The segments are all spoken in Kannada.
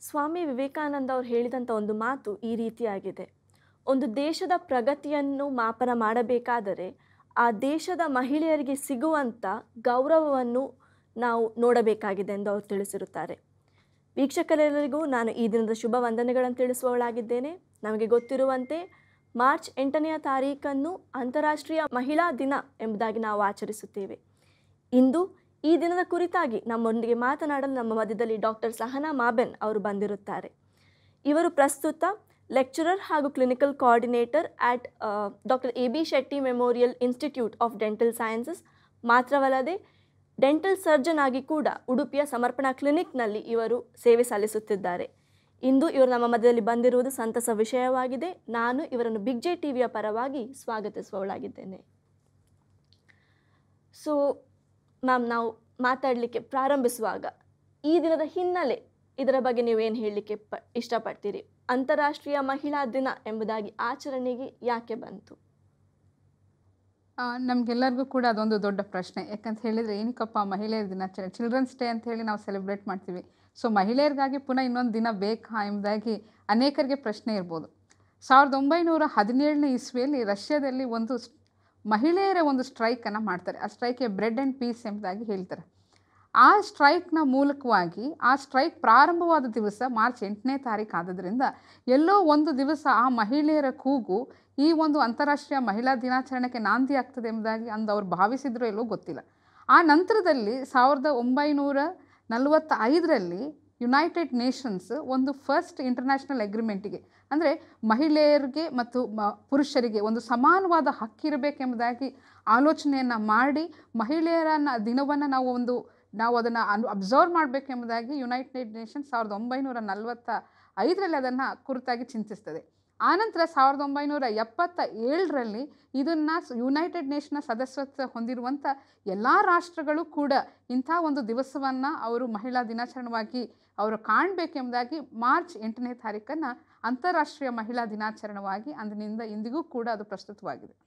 ಸ್ವಾಮಿ ವಿವೇಕಾನಂದ ಅವರು ಹೇಳಿದಂಥ ಒಂದು ಮಾತು ಈ ರೀತಿಯಾಗಿದೆ ಒಂದು ದೇಶದ ಪ್ರಗತಿಯನ್ನು ಮಾಪನ ಮಾಡಬೇಕಾದರೆ ಆ ದೇಶದ ಮಹಿಳೆಯರಿಗೆ ಸಿಗುವಂಥ ಗೌರವವನ್ನು ನಾವು ನೋಡಬೇಕಾಗಿದೆ ಎಂದು ಅವರು ತಿಳಿಸಿರುತ್ತಾರೆ ವೀಕ್ಷಕರೆಲ್ಲರಿಗೂ ನಾನು ಈ ದಿನದ ಶುಭ ವಂದನೆಗಳನ್ನು ತಿಳಿಸುವವಳಾಗಿದ್ದೇನೆ ನಮಗೆ ಗೊತ್ತಿರುವಂತೆ ಮಾರ್ಚ್ ಎಂಟನೆಯ ತಾರೀಖನ್ನು ಅಂತಾರಾಷ್ಟ್ರೀಯ ಮಹಿಳಾ ದಿನ ಎಂಬುದಾಗಿ ನಾವು ಆಚರಿಸುತ್ತೇವೆ ಇಂದು ಈ ದಿನದ ಕುರಿತಾಗಿ ನಮ್ಮೊಂದಿಗೆ ಮಾತನಾಡಲು ನಮ್ಮ ಮಧ್ಯದಲ್ಲಿ ಡಾಕ್ಟರ್ ಸಹನಾ ಮಾಬೆನ್ ಅವರು ಬಂದಿರುತ್ತಾರೆ ಇವರು ಪ್ರಸ್ತುತ ಲೆಕ್ಚರರ್ ಹಾಗೂ clinical coordinator at doctor A B Shetty memorial institute of dental sciences ಮಾತ್ರವಲ್ಲದೆ ಡೆಂಟಲ್ ಸರ್ಜನ್ ಆಗಿ ಕೂಡ ಉಡುಪಿಯ ಸಮರ್ಪಣಾ ಕ್ಲಿನಿಕ್ನಲ್ಲಿ ಇವರು ಸೇವೆ ಸಲ್ಲಿಸುತ್ತಿದ್ದಾರೆ ಇಂದು ಇವರು ನಮ್ಮ ಮಧ್ಯದಲ್ಲಿ ಬಂದಿರುವುದು ಸಂತಸ ವಿಷಯವಾಗಿದೆ ನಾನು ಇವರನ್ನು ಬಿಗ್ ಜೆ ಟಿವಿಯ ಪರವಾಗಿ ಸ್ವಾಗತಿಸುವವಳಾಗಿದ್ದೇನೆ ಸೊ ಮ್ಯಾಮ್ ನಾವು ಮಾತಾಡಲಿಕ್ಕೆ ಪ್ರಾರಂಭಿಸುವಾಗ ಈ ದಿನದ ಹಿನ್ನೆಲೆ ಇದರ ಬಗ್ಗೆ ನೀವೇನು ಹೇಳಲಿಕ್ಕೆ ಪ ಇಷ್ಟಪಡ್ತೀರಿ ಅಂತಾರಾಷ್ಟ್ರೀಯ ಮಹಿಳಾ ದಿನ ಎಂಬುದಾಗಿ ಆಚರಣೆಗೆ ಯಾಕೆ ಬಂತು ನಮಗೆಲ್ಲರಿಗೂ ಕೂಡ ಅದೊಂದು ದೊಡ್ಡ ಪ್ರಶ್ನೆ ಯಾಕಂತ ಹೇಳಿದರೆ ಏನಕ್ಕಪ್ಪ ಮಹಿಳೆಯರ ದಿನಾಚರಣೆ ಚಿಲ್ಡ್ರನ್ಸ್ ಡೇ ಅಂತ ಹೇಳಿ ನಾವು ಸೆಲೆಬ್ರೇಟ್ ಮಾಡ್ತೀವಿ ಸೊ ಮಹಿಳೆಯರಿಗಾಗಿ ಪುನಃ ಇನ್ನೊಂದು ದಿನ ಬೇಕಾ ಎಂಬುದಾಗಿ ಅನೇಕರಿಗೆ ಪ್ರಶ್ನೆ ಇರ್ಬೋದು ಸಾವಿರದ ಒಂಬೈನೂರ ಹದಿನೇಳನೇ ಇಸ್ವಿಯಲ್ಲಿ ರಷ್ಯಾದಲ್ಲಿ ಒಂದು ಸ್- ಮಹಿಳೆಯರ ಒಂದು ಸ್ಟ್ರೈಕನ್ನು ಮಾಡ್ತಾರೆ ಆ ಸ್ಟ್ರೈಕ್ಗೆ ಬ್ರೆಡ್ ಆ್ಯಂಡ್ ಪೀಸ್ ಎಂಬುದಾಗಿ ಹೇಳ್ತಾರೆ ಆ ಸ್ಟ್ರೈಕ್ನ ಮೂಲಕವಾಗಿ ಆ ಸ್ಟ್ರೈಕ್ ಪ್ರಾರಂಭವಾದ ದಿವಸ ಮಾರ್ಚ್ ಎಂಟನೇ ತಾರೀಕು ಆದದ್ರಿಂದ ಎಲ್ಲೋ ಒಂದು ದಿವಸ ಆ ಮಹಿಳೆಯರ ಕೂಗು ಈ ಒಂದು ಅಂತಾರಾಷ್ಟ್ರೀಯ ಮಹಿಳಾ ದಿನಾಚರಣೆಗೆ ನಾಂದಿ ಆಗ್ತದೆ ಎಂಬುದಾಗಿ ಅಂದು ಅವ್ರು ಭಾವಿಸಿದ್ರೋ ಎಲ್ಲೋ ಗೊತ್ತಿಲ್ಲ ಆ ನಂತರದಲ್ಲಿ ಸಾವಿರದ ಒಂಬೈನೂರ ನಲವತ್ತ ಐದರಲ್ಲಿ ಯುನೈಟೆಡ್ ನೇಷನ್ಸ್ ಒಂದು ಫಸ್ಟ್ ಇಂಟರ್ನ್ಯಾಷನಲ್ ಅಗ್ರಿಮೆಂಟಿಗೆ ಅಂದರೆ ಮಹಿಳೆಯರಿಗೆ ಮತ್ತು ಮ ಪುರುಷರಿಗೆ ಒಂದು ಸಮಾನವಾದ ಹಕ್ಕಿರಬೇಕೆಂಬುದಾಗಿ ಆಲೋಚನೆಯನ್ನು ಮಾಡಿ ಮಹಿಳೆಯರನ್ನ ದಿನವನ್ನು ನಾವು ಒಂದು ನಾವು ಅದನ್ನು ಅನು ಅಬ್ಸರ್ವ್ ಮಾಡಬೇಕೆಂಬುದಾಗಿ ಯುನೈಟೆಡ್ ನೇಷನ್ಸ್ ಸಾವಿರದ ಒಂಬೈನೂರ ನಲವತ್ತ ಐದರಲ್ಲಿ ಅದನ್ನು ಕುರಿತಾಗಿ ಚಿಂತಿಸ್ತದೆ ಆನಂತರ ಸಾವಿರದ ಒಂಬೈನೂರ ಎಪ್ಪತ್ತ ಏಳರಲ್ಲಿ ಇದನ್ನು ಯುನೈಟೆಡ್ ನೇಷನ್ನ ಸದಸ್ಯತ್ವ ಹೊಂದಿರುವಂಥ ಎಲ್ಲ ರಾಷ್ಟ್ರಗಳು ಕೂಡ ಇಂಥ ಒಂದು ದಿವಸವನ್ನು ಅವರು ಮಹಿಳಾ ದಿನಾಚರಣೆವಾಗಿ ಅವರು ಕಾಣಬೇಕೆಂಬುದಾಗಿ ಮಾರ್ಚ್ ಎಂಟನೇ ತಾರೀಕನ್ನು ಅಂತಾರಾಷ್ಟ್ರೀಯ ಮಹಿಳಾ ದಿನಾಚರಣೆವಾಗಿ ಅಂದಿನಿಂದ ಇಂದಿಗೂ ಕೂಡ ಅದು ಪ್ರಸ್ತುತವಾಗಿದೆ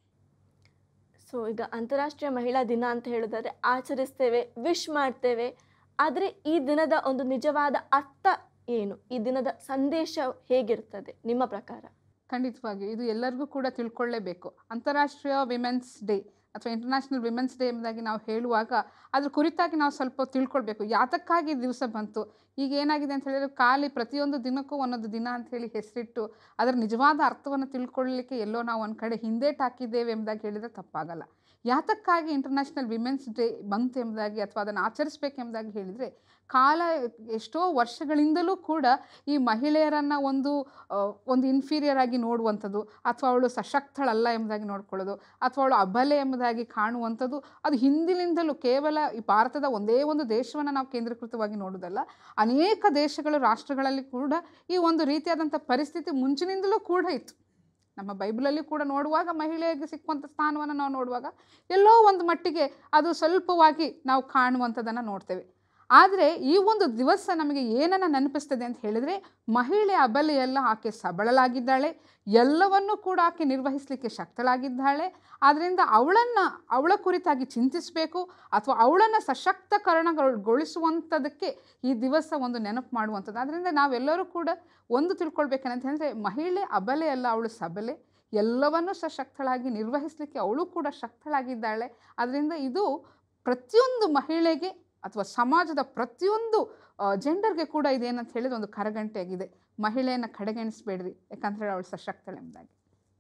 ಸೊ ಈಗ ಅಂತಾರಾಷ್ಟ್ರೀಯ ಮಹಿಳಾ ದಿನ ಅಂತ ಹೇಳಿದರೆ ಆಚರಿಸ್ತೇವೆ ವಿಶ್ ಮಾಡ್ತೇವೆ ಆದರೆ ಈ ದಿನದ ಒಂದು ನಿಜವಾದ ಅರ್ಥ ಏನು ಈ ದಿನದ ಸಂದೇಶ ಹೇಗಿರ್ತದೆ ನಿಮ್ಮ ಪ್ರಕಾರ ಖಂಡಿತವಾಗಿಯೂ ಇದು ಎಲ್ಲರಿಗೂ ಕೂಡ ತಿಳ್ಕೊಳ್ಳೇಬೇಕು ಅಂತಾರಾಷ್ಟ್ರೀಯ ವಿಮೆನ್ಸ್ ಡೇ ಅಥವಾ ಇಂಟರ್ನ್ಯಾಷನಲ್ ವಿಮೆನ್ಸ್ ಡೇ ಎಂಬುದಾಗಿ ನಾವು ಹೇಳುವಾಗ ಅದ್ರ ಕುರಿತಾಗಿ ನಾವು ಸ್ವಲ್ಪ ತಿಳ್ಕೊಳ್ಬೇಕು ಯಾತಕ್ಕಾಗಿ ಈ ದಿವಸ ಬಂತು ಈಗ ಏನಾಗಿದೆ ಅಂತ ಹೇಳಿದ್ರೆ ಖಾಲಿ ಪ್ರತಿಯೊಂದು ದಿನಕ್ಕೂ ಒಂದೊಂದು ದಿನ ಅಂತ ಹೇಳಿ ಹೆಸರಿಟ್ಟು ಅದರ ನಿಜವಾದ ಅರ್ಥವನ್ನು ತಿಳ್ಕೊಳ್ಳಲಿಕ್ಕೆ ಎಲ್ಲೋ ನಾವು ಒಂದು ಕಡೆ ಹಿಂದೇಟ್ ಹಾಕಿದ್ದೇವೆ ಎಂಬುದಾಗಿ ಹೇಳಿದರೆ ತಪ್ಪಾಗಲ್ಲ ಯಾತಕ್ಕಾಗಿ ಇಂಟರ್ನ್ಯಾಷನಲ್ ವಿಮೆನ್ಸ್ ಡೇ ಬಂತು ಎಂಬುದಾಗಿ ಅಥವಾ ಅದನ್ನು ಆಚರಿಸ್ಬೇಕೆಂಬುದಾಗಿ ಹೇಳಿದರೆ ಕಾಲ ಎಷ್ಟೋ ವರ್ಷಗಳಿಂದಲೂ ಕೂಡ ಈ ಮಹಿಳೆಯರನ್ನು ಒಂದು ಆ, ಒಂದು ಇನ್ಫೀರಿಯರ್ ಆಗಿ ನೋಡುವಂಥದ್ದು ಅಥವಾ ಅವಳು ಸಶಕ್ತಳಲ್ಲ ಎಂಬುದಾಗಿ ನೋಡ್ಕೊಳ್ಳೋದು ಅಥವಾ ಅವಳು ಅಬಲೆ ಎಂಬುದಾಗಿ ಕಾಣುವಂಥದ್ದು ಅದು ಹಿಂದಿನಿಂದಲೂ ಕೇವಲ ಈ ಭಾರತದ ಒಂದೇ ಒಂದು ದೇಶವನ್ನು ನಾವು ಕೇಂದ್ರೀಕೃತವಾಗಿ ನೋಡೋದಲ್ಲ ಅನೇಕ ದೇಶಗಳು ರಾಷ್ಟ್ರಗಳಲ್ಲಿ ಕೂಡ ಈ ಒಂದು ರೀತಿಯಾದಂಥ ಪರಿಸ್ಥಿತಿ ಮುಂಚಿನಿಂದಲೂ ಕೂಡ ಇತ್ತು ನಮ್ಮ ಬೈಬಲಲ್ಲಿ ಕೂಡ ನೋಡುವಾಗ ಮಹಿಳೆಯರಿಗೆ ಸಿಕ್ಕುವಂಥ ಸ್ಥಾನವನ್ನು ನಾವು ನೋಡುವಾಗ ಎಲ್ಲೋ ಒಂದು ಮಟ್ಟಿಗೆ ಅದು ಸ್ವಲ್ಪವಾಗಿ ನಾವು ಕಾಣುವಂಥದ್ದನ್ನು ನೋಡ್ತೇವೆ ಆದರೆ ಈ ಒಂದು ದಿವಸ ನಮಗೆ ಏನನ್ನು ನೆನಪಿಸ್ತದೆ ಅಂತ ಹೇಳಿದರೆ ಮಹಿಳೆ ಅಬಲೆಯಲ್ಲ ಆಕೆ ಸಬಳಲಾಗಿದ್ದಾಳೆ ಎಲ್ಲವನ್ನೂ ಕೂಡ ಆಕೆ ನಿರ್ವಹಿಸಲಿಕ್ಕೆ ಶಕ್ತಳಾಗಿದ್ದಾಳೆ ಆದ್ದರಿಂದ ಅವಳನ್ನು ಅವಳ ಕುರಿತಾಗಿ ಚಿಂತಿಸಬೇಕು ಅಥವಾ ಅವಳನ್ನು ಸಶಕ್ತಕರಣಗೊಳಿಸುವಂಥದ್ದಕ್ಕೆ ಈ ದಿವಸ ಒಂದು ನೆನಪು ಮಾಡುವಂಥದ್ದು ಆದ್ದರಿಂದ ನಾವೆಲ್ಲರೂ ಕೂಡ ಒಂದು ತಿಳ್ಕೊಳ್ಬೇಕಂತ ಹೇಳಿದ್ರೆ ಮಹಿಳೆ ಅಬಲೆ ಅಲ್ಲ ಅವಳು ಸಬಲೆ ಎಲ್ಲವನ್ನೂ ಸಶಕ್ತಳಾಗಿ ನಿರ್ವಹಿಸಲಿಕ್ಕೆ ಅವಳು ಕೂಡ ಶಕ್ತಳಾಗಿದ್ದಾಳೆ ಅದರಿಂದ ಇದು ಪ್ರತಿಯೊಂದು ಮಹಿಳೆಗೆ ಅಥವಾ ಸಮಾಜದ ಪ್ರತಿಯೊಂದು ಜೆಂಡರ್ಗೆ ಕೂಡ ಇದೇನಂತ ಹೇಳಿದ್ರೆ ಒಂದು ಕರಗಂಟೆಯಾಗಿದೆ ಮಹಿಳೆಯನ್ನು ಕಡೆಗಣಿಸಬೇಡ್ರಿ ಯಾಕಂದ್ರೆ ಅವಳು ಸಶಕ್ತಳೆ ಎಂಬುದಾಗಿ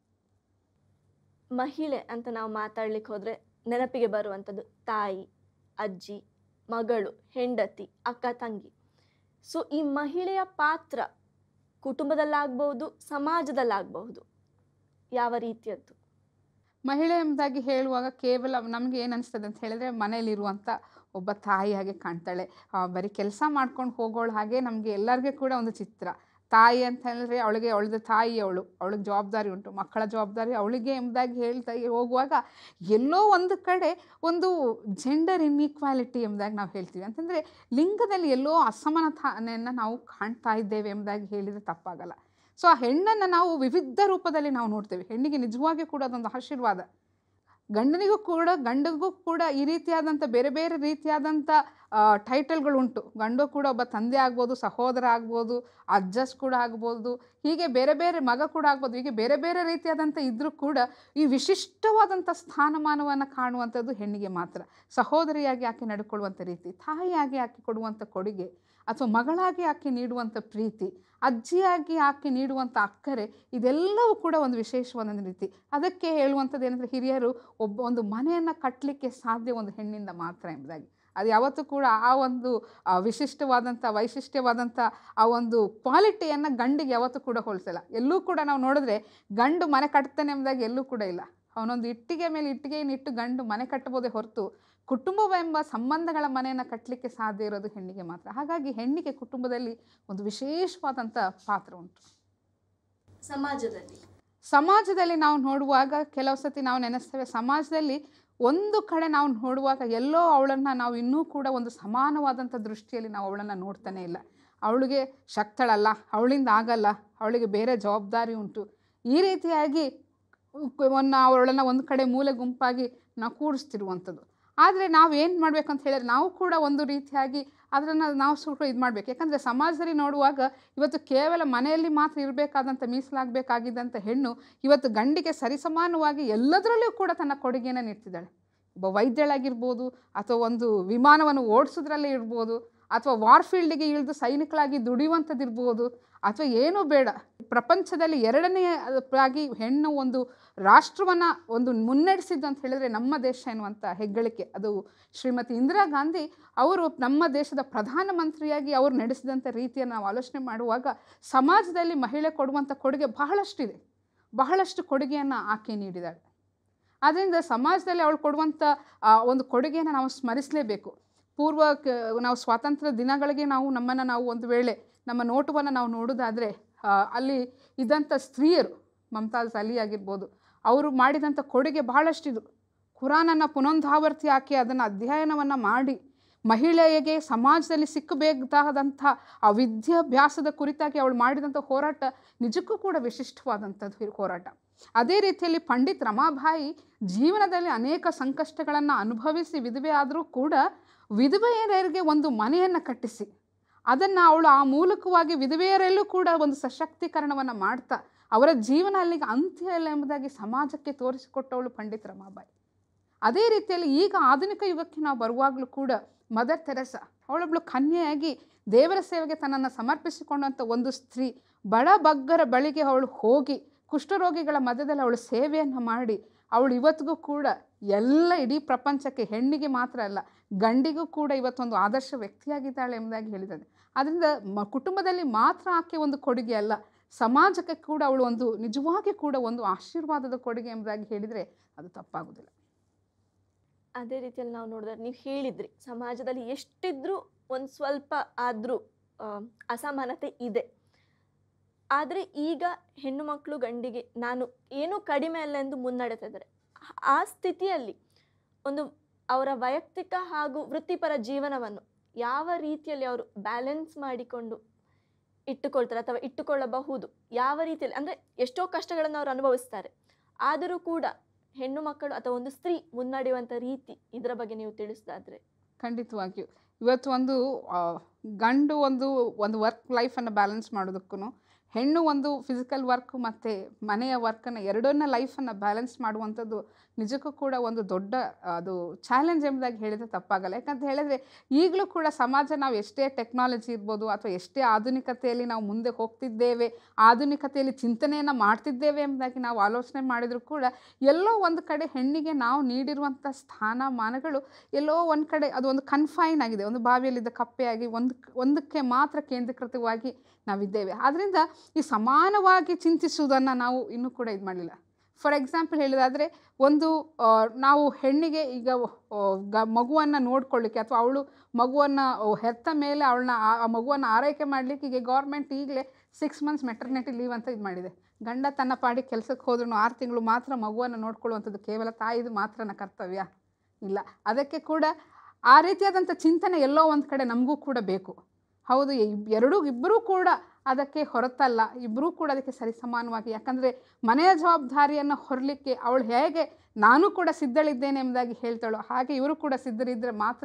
ಮಹಿಳೆ ಅಂತ ನಾವು ಮಾತಾಡ್ಲಿಕ್ಕೆ ಹೋದರೆ ನೆನಪಿಗೆ ಬರುವಂಥದ್ದು ತಾಯಿ ಅಜ್ಜಿ ಮಗಳು ಹೆಂಡತಿ ಅಕ್ಕ ತಂಗಿ ಸೊ ಈ ಮಹಿಳೆಯ ಪಾತ್ರ ಕುಟುಂಬದಲ್ಲಾಗ್ಬಹುದು ಸಮಾಜದಲ್ಲಾಗಬಹುದು ಯಾವ ರೀತಿಯದ್ದು ಮಹಿಳೆ ಎಂಬುದಾಗಿ ಹೇಳುವಾಗ ಕೇವಲ ನಮಗೆ ಏನು ಅನಿಸ್ತದೆ ಅಂತ ಹೇಳಿದ್ರೆ ಮನೆಯಲ್ಲಿರುವಂಥ ಒಬ್ಬ ತಾಯಿ ಹಾಗೆ ಕಾಣ್ತಾಳೆ ಆ, ಬರೀ ಕೆಲಸ ಮಾಡ್ಕೊಂಡು ಹೋಗೋಳು ಹಾಗೆ ನಮಗೆ ಎಲ್ಲರಿಗೂ ಕೂಡ ಒಂದು ಚಿತ್ರ ತಾಯಿ ಅಂತ ಹೇಳಿದ್ರೆ ಅವಳಿಗೆ ಅವಳದ ತಾಯಿ ಅವಳು ಅವಳಿಗೆ ಜವಾಬ್ದಾರಿ ಉಂಟು ಮಕ್ಕಳ ಜವಾಬ್ದಾರಿ ಅವಳಿಗೆ ಎಂಬುದಾಗಿ ಹೇಳ್ತಾ ಹೋಗುವಾಗ ಎಲ್ಲೋ ಒಂದು ಕಡೆ ಒಂದು ಜೆಂಡರ್ ಇನ್ಈಕ್ವಾಲಿಟಿ ಎಂಬುದಾಗಿ ನಾವು ಹೇಳ್ತೀವಿ ಅಂತಂದರೆ ಲಿಂಗದಲ್ಲಿ ಎಲ್ಲೋ ಅಸಮಾನತೆಯನ್ನು ನಾವು ಕಾಣ್ತಾ ಇದ್ದೇವೆ ಎಂಬುದಾಗಿ ಹೇಳಿದರೆ ತಪ್ಪಾಗಲ್ಲ ಸೊ ಆ ಹೆಣ್ಣನ್ನು ನಾವು ವಿವಿಧ ರೂಪದಲ್ಲಿ ನಾವು ನೋಡ್ತೇವೆ ಹೆಣ್ಣಿಗೆ ನಿಜವಾಗಿಯೂ ಕೂಡ ಅದೊಂದು ಆಶೀರ್ವಾದ ಗಂಡನಿಗೂ ಕೂಡ ಗಂಡನಿಗೂ ಕೂಡ ಈ ರೀತಿಯಾದಂಥ ಬೇರೆ ಬೇರೆ ರೀತಿಯಾದಂಥ ಟೈಟಲ್ಗಳು ಉಂಟು ಗಂಡು ಕೂಡ ಒಬ್ಬ ತಂದೆ ಆಗ್ಬೋದು ಸಹೋದರ ಆಗ್ಬೋದು ಅಜ್ಜಸ್ ಕೂಡ ಆಗ್ಬೋದು ಹೀಗೆ ಬೇರೆ ಬೇರೆ ಮಗ ಕೂಡ ಆಗ್ಬೋದು ಹೀಗೆ ಬೇರೆ ಬೇರೆ ರೀತಿಯಾದಂಥ ಇದ್ದರೂ ಕೂಡ ಈ ವಿಶಿಷ್ಟವಾದಂಥ ಸ್ಥಾನಮಾನವನ್ನು ಕಾಣುವಂಥದ್ದು ಹೆಣ್ಣಿಗೆ ಮಾತ್ರ ಸಹೋದರಿಯಾಗಿ ಆಕೆ ನಡ್ಕೊಳ್ಳುವಂಥ ರೀತಿ ತಾಯಿಯಾಗಿ ಆಕೆ ಕೊಡುವಂಥ ಕೊಡುಗೆ ಅಥವಾ ಮಗಳಾಗಿ ಆಕೆ ನೀಡುವಂಥ ಪ್ರೀತಿ ಅಜ್ಜಿಯಾಗಿ ಆಕೆ ನೀಡುವಂಥ ಅಕ್ಕರೆ ಇದೆಲ್ಲವೂ ಕೂಡ ಒಂದು ವಿಶೇಷವಾದ ರೀತಿ ಅದಕ್ಕೆ ಹೇಳುವಂಥದ್ದು ಏನಂದರೆ ಹಿರಿಯರು ಒಬ್ಬ ಒಂದು ಮನೆಯನ್ನು ಕಟ್ಟಲಿಕ್ಕೆ ಸಾಧ್ಯ ಒಂದು ಹೆಣ್ಣಿಂದ ಮಾತ್ರ ಎಂಬುದಾಗಿ ಅದು ಯಾವತ್ತೂ ಕೂಡ ಆ ಒಂದು ಆ ವಿಶಿಷ್ಟವಾದಂಥ ವೈಶಿಷ್ಟ್ಯವಾದಂಥ ಆ ಒಂದು ಕ್ವಾಲಿಟಿಯನ್ನು ಗಂಡಿಗೆ ಯಾವತ್ತೂ ಕೂಡ ಹೋಲಿಸಲ್ಲ ಎಲ್ಲೂ ಕೂಡ ನಾವು ನೋಡಿದ್ರೆ ಗಂಡು ಮನೆ ಕಟ್ತಾನೆ ಎಂಬುದಾಗಿ ಎಲ್ಲೂ ಕೂಡ ಇಲ್ಲ ಅವನೊಂದು ಇಟ್ಟಿಗೆ ಮೇಲೆ ಇಟ್ಟಿಗೆಯನ್ನು ಇಟ್ಟು ಗಂಡು ಮನೆ ಕಟ್ಟಬೋದೇ ಹೊರತು ಕುಟುಂಬವೆಂಬ ಸಂಬಂಧಗಳ ಮನೆಯನ್ನು ಕಟ್ಟಲಿಕ್ಕೆ ಸಾಧ್ಯ ಇರೋದು ಹೆಣ್ಣಿಗೆ ಮಾತ್ರ ಹಾಗಾಗಿ ಹೆಣ್ಣಿಗೆ ಕುಟುಂಬದಲ್ಲಿ ಒಂದು ವಿಶೇಷವಾದಂಥ ಪಾತ್ರ ಉಂಟು ಸಮಾಜದಲ್ಲಿ ಸಮಾಜದಲ್ಲಿ ನಾವು ನೋಡುವಾಗ ಕೆಲವು ಸತಿ ನಾವು ನೆನೆಸ್ತೇವೆ ಸಮಾಜದಲ್ಲಿ ಒಂದು ಕಡೆ ನಾವು ನೋಡುವಾಗ ಎಲ್ಲೋ ಅವಳನ್ನು ನಾವು ಇನ್ನೂ ಕೂಡ ಒಂದು ಸಮಾನವಾದಂಥ ದೃಷ್ಟಿಯಲ್ಲಿ ನಾವು ಅವಳನ್ನು ನೋಡ್ತಾನೆ ಇಲ್ಲ ಅವಳಿಗೆ ಶಕ್ತಳಲ್ಲ ಅವಳಿಂದ ಆಗಲ್ಲ ಅವಳಿಗೆ ಬೇರೆ ಜವಾಬ್ದಾರಿ ಉಂಟು ಈ ರೀತಿಯಾಗಿ ಒಂದು ಅವಳನ್ನು ಒಂದು ಕಡೆ ಮೂಲೆ ಗುಂಪಾಗಿ ನಾವು ಕೂಡಿಸ್ತಿರುವಂಥದ್ದು ಆದರೆ ನಾವು ಏನು ಮಾಡಬೇಕು ಅಂತ ಹೇಳಿದ್ರೆ ನಾವು ಕೂಡ ಒಂದು ರೀತಿಯಾಗಿ ಅದನ್ನು ನಾವು ಸ್ವಲ್ಪ ಇದು ಮಾಡಬೇಕು ಯಾಕಂದರೆ ಸಮಾಜದಲ್ಲಿ ನೋಡುವಾಗ ಇವತ್ತು ಕೇವಲ ಮನೆಯಲ್ಲಿ ಮಾತ್ರ ಇರಬೇಕಾದಂಥ ಮೀಸಲಾಗಬೇಕಾಗಿದ್ದಂಥ ಹೆಣ್ಣು ಇವತ್ತು ಗಂಡಿಗೆ ಸರಿಸಮಾನವಾಗಿ ಎಲ್ಲದರಲ್ಲೂ ಕೂಡ ತನ್ನ ಕೊಡುಗೆಯನ್ನು ನೀಡ್ತಿದ್ದಾಳೆ ಒಬ್ಬ ವೈದ್ಯಳಾಗಿರ್ಬೋದು ಅಥವಾ ಒಂದು ವಿಮಾನವನ್ನು ಓಡಿಸೋದ್ರಲ್ಲೇ ಇರ್ಬೋದು ಅಥವಾ ವಾರ್ಫೀಲ್ಡಿಗೆ ಇಳಿದು ಸೈನಿಕಳಾಗಿ ದುಡಿಯುವಂಥದ್ದಿರ್ಬೋದು ಅಥವಾ ಏನೂ ಬೇಡ ಪ್ರಪಂಚದಲ್ಲಿ ಎರಡನೇ ಆಗಿ ಹೆಣ್ಣು ಒಂದು ರಾಷ್ಟ್ರವನ್ನು ಒಂದು ಮುನ್ನಡೆಸಿದ್ದು ಅಂತ ಹೇಳಿದ್ರೆ ನಮ್ಮ ದೇಶ ಎನ್ನುವಂಥ ಹೆಗ್ಗಳಿಕೆ ಅದು ಶ್ರೀಮತಿ ಇಂದಿರಾ ಗಾಂಧಿ ಅವರು ನಮ್ಮ ದೇಶದ ಪ್ರಧಾನಮಂತ್ರಿಯಾಗಿ ಅವರು ನಡೆಸಿದಂಥ ರೀತಿಯನ್ನು ನಾವು ಆಲೋಚನೆ ಮಾಡುವಾಗ ಸಮಾಜದಲ್ಲಿ ಮಹಿಳೆ ಕೊಡುವಂಥ ಕೊಡುಗೆ ಬಹಳಷ್ಟಿದೆ ಬಹಳಷ್ಟು ಕೊಡುಗೆಯನ್ನು ಆಕೆ ನೀಡಿದಾಳೆ ಆದ್ದರಿಂದ ಸಮಾಜದಲ್ಲಿ ಅವಳು ಕೊಡುವಂಥ ಆ, ಒಂದು ಕೊಡುಗೆಯನ್ನು ನಾವು ಸ್ಮರಿಸಲೇಬೇಕು ಪೂರ್ವ ಕ- ನಾವು ಸ್ವಾತಂತ್ರ್ಯ ದಿನಗಳಿಗೆ ನಾವು ನಮ್ಮನ್ನು ನಾವು ಒಂದು ವೇಳೆ ನಮ್ಮ ನೋಟವನ್ನು ನಾವು ನೋಡೋದಾದರೆ ಅಲ್ಲಿ ಇದ್ದಂಥ ಸ್ತ್ರೀಯರು ಮಮತಾಜ್ ಅಲಿ ಆಗಿರ್ಬೋದು ಅವರು ಮಾಡಿದಂಥ ಕೊಡುಗೆ ಬಹಳಷ್ಟಿದು ಕುರಾನನ್ನು ಪುನೊಂದಾವರ್ತಿ ಹಾಕಿ ಅದನ್ನು ಅಧ್ಯಯನವನ್ನು ಮಾಡಿ ಮಹಿಳೆಯರಿಗೆ ಸಮಾಜದಲ್ಲಿ ಸಿಕ್ಕಬೇಕಾದಂಥ ಆ ವಿದ್ಯಾಭ್ಯಾಸದ ಕುರಿತಾಗಿ ಅವಳು ಮಾಡಿದಂಥ ಹೋರಾಟ ನಿಜಕ್ಕೂ ಕೂಡ ವಿಶಿಷ್ಟವಾದಂಥದ್ದು ಹೋರಾಟ ಅದೇ ರೀತಿಯಲ್ಲಿ ಪಂಡಿತ್ ರಮಾಬಾಯಿ ಜೀವನದಲ್ಲಿ ಅನೇಕ ಸಂಕಷ್ಟಗಳನ್ನು ಅನುಭವಿಸಿ ವಿಧವೆ ಆದರೂ ಕೂಡ ವಿಧವೆಯರಿಗೆ ಒಂದು ಮನೆಯನ್ನು ಕಟ್ಟಿಸಿ ಅದನ್ನು ಅವಳು ಆ ಮೂಲಕವಾಗಿ ವಿಧವೆಯರಲ್ಲೂ ಕೂಡ ಒಂದು ಸಶಕ್ತೀಕರಣವನ್ನು ಮಾಡ್ತಾ ಅವರ ಜೀವನ ಅಲ್ಲಿಗೆ ಅಂತ್ಯ ಇಲ್ಲ ಎಂಬುದಾಗಿ ಸಮಾಜಕ್ಕೆ ತೋರಿಸಿಕೊಟ್ಟವಳು ಪಂಡಿತ್ ರಮಾಬಾಯಿ ಅದೇ ರೀತಿಯಲ್ಲಿ ಈಗ ಆಧುನಿಕ ಯುಗಕ್ಕೆ ನಾವು ಬರುವಾಗಲೂ ಕೂಡ ಮದರ್ ತೆರೆಸ ಅವಳೊಬ್ಬಳು ಕನ್ಯೆಯಾಗಿ ದೇವರ ಸೇವೆಗೆ ತನ್ನನ್ನು ಸಮರ್ಪಿಸಿಕೊಂಡಂಥ ಒಂದು ಸ್ತ್ರೀ ಬಡ ಬಗ್ಗರ ಬಳಿಗೆ ಅವಳು ಹೋಗಿ ಕುಷ್ಠರೋಗಿಗಳ ಮಧ್ಯದಲ್ಲಿ ಅವಳು ಸೇವೆಯನ್ನು ಮಾಡಿ ಅವಳು ಇವತ್ತಿಗೂ ಕೂಡ ಎಲ್ಲ ಇಡೀ ಪ್ರಪಂಚಕ್ಕೆ ಹೆಣ್ಣಿಗೆ ಮಾತ್ರ ಅಲ್ಲ ಗಂಡಿಗೂ ಕೂಡ ಇವತ್ತೊಂದು ಆದರ್ಶ ವ್ಯಕ್ತಿಯಾಗಿದ್ದಾಳೆ ಎಂಬುದಾಗಿ ಹೇಳಿದ್ದಾನೆ ಅದರಿಂದ ಮ ಕುಟುಂಬದಲ್ಲಿ ಮಾತ್ರ ಆಕೆ ಒಂದು ಕೊಡುಗೆ ಅಲ್ಲ ಸಮಾಜಕ್ಕೆ ಕೂಡ ಅವಳು ಒಂದು ನಿಜವಾಗಿ ಕೂಡ ಒಂದು ಆಶೀರ್ವಾದದ ಕೊಡುಗೆ ಎಂಬುದಾಗಿ ಹೇಳಿದರೆ ಅದು ತಪ್ಪಾಗುವುದಿಲ್ಲ ಅದೇ ರೀತಿಯಲ್ಲಿ ನಾವು ನೋಡಿದ್ರೆ ನೀವು ಹೇಳಿದ್ರಿ ಸಮಾಜದಲ್ಲಿ ಎಷ್ಟಿದ್ರೂ ಒಂದು ಸ್ವಲ್ಪ ಆದರೂ ಅಸಮಾನತೆ ಇದೆ ಆದರೆ ಈಗ ಹೆಣ್ಣು ಮಕ್ಕಳು ಗಂಡಿಗೆ ನಾನು ಏನೂ ಕಡಿಮೆ ಅಲ್ಲ ಎಂದು ಮುನ್ನಡೆತಾ ಇದ್ದಾರೆ ಆ ಸ್ಥಿತಿಯಲ್ಲಿ ಒಂದು ಅವರ ವೈಯಕ್ತಿಕ ಹಾಗೂ ವೃತ್ತಿಪರ ಜೀವನವನ್ನು ಯಾವ ರೀತಿಯಲ್ಲಿ ಅವರು ಬ್ಯಾಲೆನ್ಸ್ ಮಾಡಿಕೊಂಡು ಇಟ್ಟುಕೊಳ್ತಾರೆ ಅಥವಾ ಇಟ್ಟುಕೊಳ್ಳಬಹುದು ಯಾವ ರೀತಿಯಲ್ಲಿ ಅಂದರೆ ಎಷ್ಟೋ ಕಷ್ಟಗಳನ್ನು ಅವರು ಅನುಭವಿಸ್ತಾರೆ ಆದರೂ ಕೂಡ ಹೆಣ್ಣು ಮಕ್ಕಳು ಅಥವಾ ಒಂದು ಸ್ತ್ರೀ ಮುನ್ನಡೆಯುವಂಥ ರೀತಿ ಇದರ ಬಗ್ಗೆ ನೀವು ತಿಳಿಸೋದಾದ್ರೆ ಖಂಡಿತವಾಗಿಯೂ ಇವತ್ತು ಒಂದು ಆ, ಗಂಡು ಒಂದು ಒಂದು ವರ್ಕ್ ಲೈಫನ್ನು ಬ್ಯಾಲೆನ್ಸ್ ಮಾಡೋದಕ್ಕೂ ಹೆಣ್ಣು ಒಂದು ಫಿಸಿಕಲ್ ವರ್ಕ್ ಮತ್ತು ಮನೆಯ ವರ್ಕನ್ನು ಎರಡನ್ನ ಲೈಫನ್ನು ಬ್ಯಾಲೆನ್ಸ್ ಮಾಡುವಂಥದ್ದು ನಿಜಕ್ಕೂ ಕೂಡ ಒಂದು ದೊಡ್ಡ ಅದು ಚಾಲೆಂಜ್ ಎಂಬುದಾಗಿ ಹೇಳಿದರೆ ತಪ್ಪಾಗಲ್ಲ ಯಾಕಂತ ಹೇಳಿದ್ರೆ ಈಗಲೂ ಕೂಡ ಸಮಾಜ ನಾವು ಎಷ್ಟೇ ಟೆಕ್ನಾಲಜಿ ಇರ್ಬೋದು ಅಥವಾ ಎಷ್ಟೇ ಆಧುನಿಕತೆಯಲ್ಲಿ ನಾವು ಮುಂದೆ ಹೋಗ್ತಿದ್ದೇವೆ ಆಧುನಿಕತೆಯಲ್ಲಿ ಚಿಂತನೆಯನ್ನು ಮಾಡ್ತಿದ್ದೇವೆ ಎಂಬುದಾಗಿ ನಾವು ಆಲೋಚನೆ ಮಾಡಿದರೂ ಕೂಡ ಎಲ್ಲೋ ಒಂದು ಕಡೆ ಹೆಣ್ಣಿಗೆ ನಾವು ನೀಡಿರುವಂಥ ಸ್ಥಾನಮಾನಗಳು ಎಲ್ಲೋ ಒಂದು ಕಡೆ ಅದು ಒಂದು ಕನ್ಫೈನ್ ಆಗಿದೆ ಒಂದು ಬಾವಿಯಲ್ಲಿದ್ದ ಕಪ್ಪೆಯಾಗಿ ಒಂದು ಒಂದಕ್ಕೆ ಮಾತ್ರ ಕೇಂದ್ರೀಕೃತವಾಗಿ ನಾವಿದ್ದೇವೆ ಆದ್ದರಿಂದ ಈ ಸಮಾನವಾಗಿ ಚಿಂತಿಸುವುದನ್ನು ನಾವು ಇನ್ನೂ ಕೂಡ ಇದು ಮಾಡಲಿಲ್ಲ ಫಾರ್ ಎಕ್ಸಾಂಪಲ್ ಹೇಳೋದಾದರೆ ಒಂದು ಆ, ನಾವು ಹೆಣ್ಣಿಗೆ ಈಗ ಆ, ಗ ಮಗುವನ್ನು ನೋಡ್ಕೊಳ್ಳಿಕ್ಕೆ ಅಥವಾ ಅವಳು ಮಗುವನ್ನು ಹೆತ್ತ ಮೇಲೆ ಅವಳನ್ನ ಆ ಮಗುವನ್ನು ಆರೈಕೆ ಮಾಡಲಿಕ್ಕೆ ಈಗ ಗೌರ್ಮೆಂಟ್ ಈಗಲೇ ಸಿಕ್ಸ್ ಮಂತ್ಸ್ ಮೆಟರ್ನಿಟಿ ಲೀವ್ ಅಂತ ಇದು ಮಾಡಿದೆ ಗಂಡ ತನ್ನ ಪಾಡಿ ಕೆಲಸಕ್ಕೆ ಹೋದ್ರೂ ಆರು ತಿಂಗಳು ಮಾತ್ರ ಮಗುವನ್ನು ನೋಡ್ಕೊಳ್ಳುವಂಥದ್ದು ಕೇವಲ ತಾಯಿದು ಮಾತ್ರನ ಕರ್ತವ್ಯ ಇಲ್ಲ ಅದಕ್ಕೆ ಕೂಡ ಆ ರೀತಿಯಾದಂಥ ಚಿಂತನೆ ಎಲ್ಲೋ ಒಂದು ಕಡೆ ನಮಗೂ ಕೂಡ ಬೇಕು ಹೌದು ಇಬ್- ಎರಡೂ ಇಬ್ಬರೂ ಕೂಡ ಅದಕ್ಕೆ ಹೊರತಲ್ಲ ಇಬ್ಬರೂ ಕೂಡ ಅದಕ್ಕೆ ಸರಿಸಮಾನವಾಗಿ ಯಾಕಂದರೆ ಮನೆಯ ಜವಾಬ್ದಾರಿಯನ್ನು ಹೊರಲಿಕ್ಕೆ ಅವಳು ಹೇಗೆ ನಾನು ಕೂಡ ಸಿದ್ಧಳಿದ್ದೇನೆ ಎಂಬುದಾಗಿ ಹೇಳ್ತಾಳೋ ಹಾಗೆ ಇವರು ಕೂಡ ಸಿದ್ಧರಿದ್ದರೆ ಮಾತ್ರ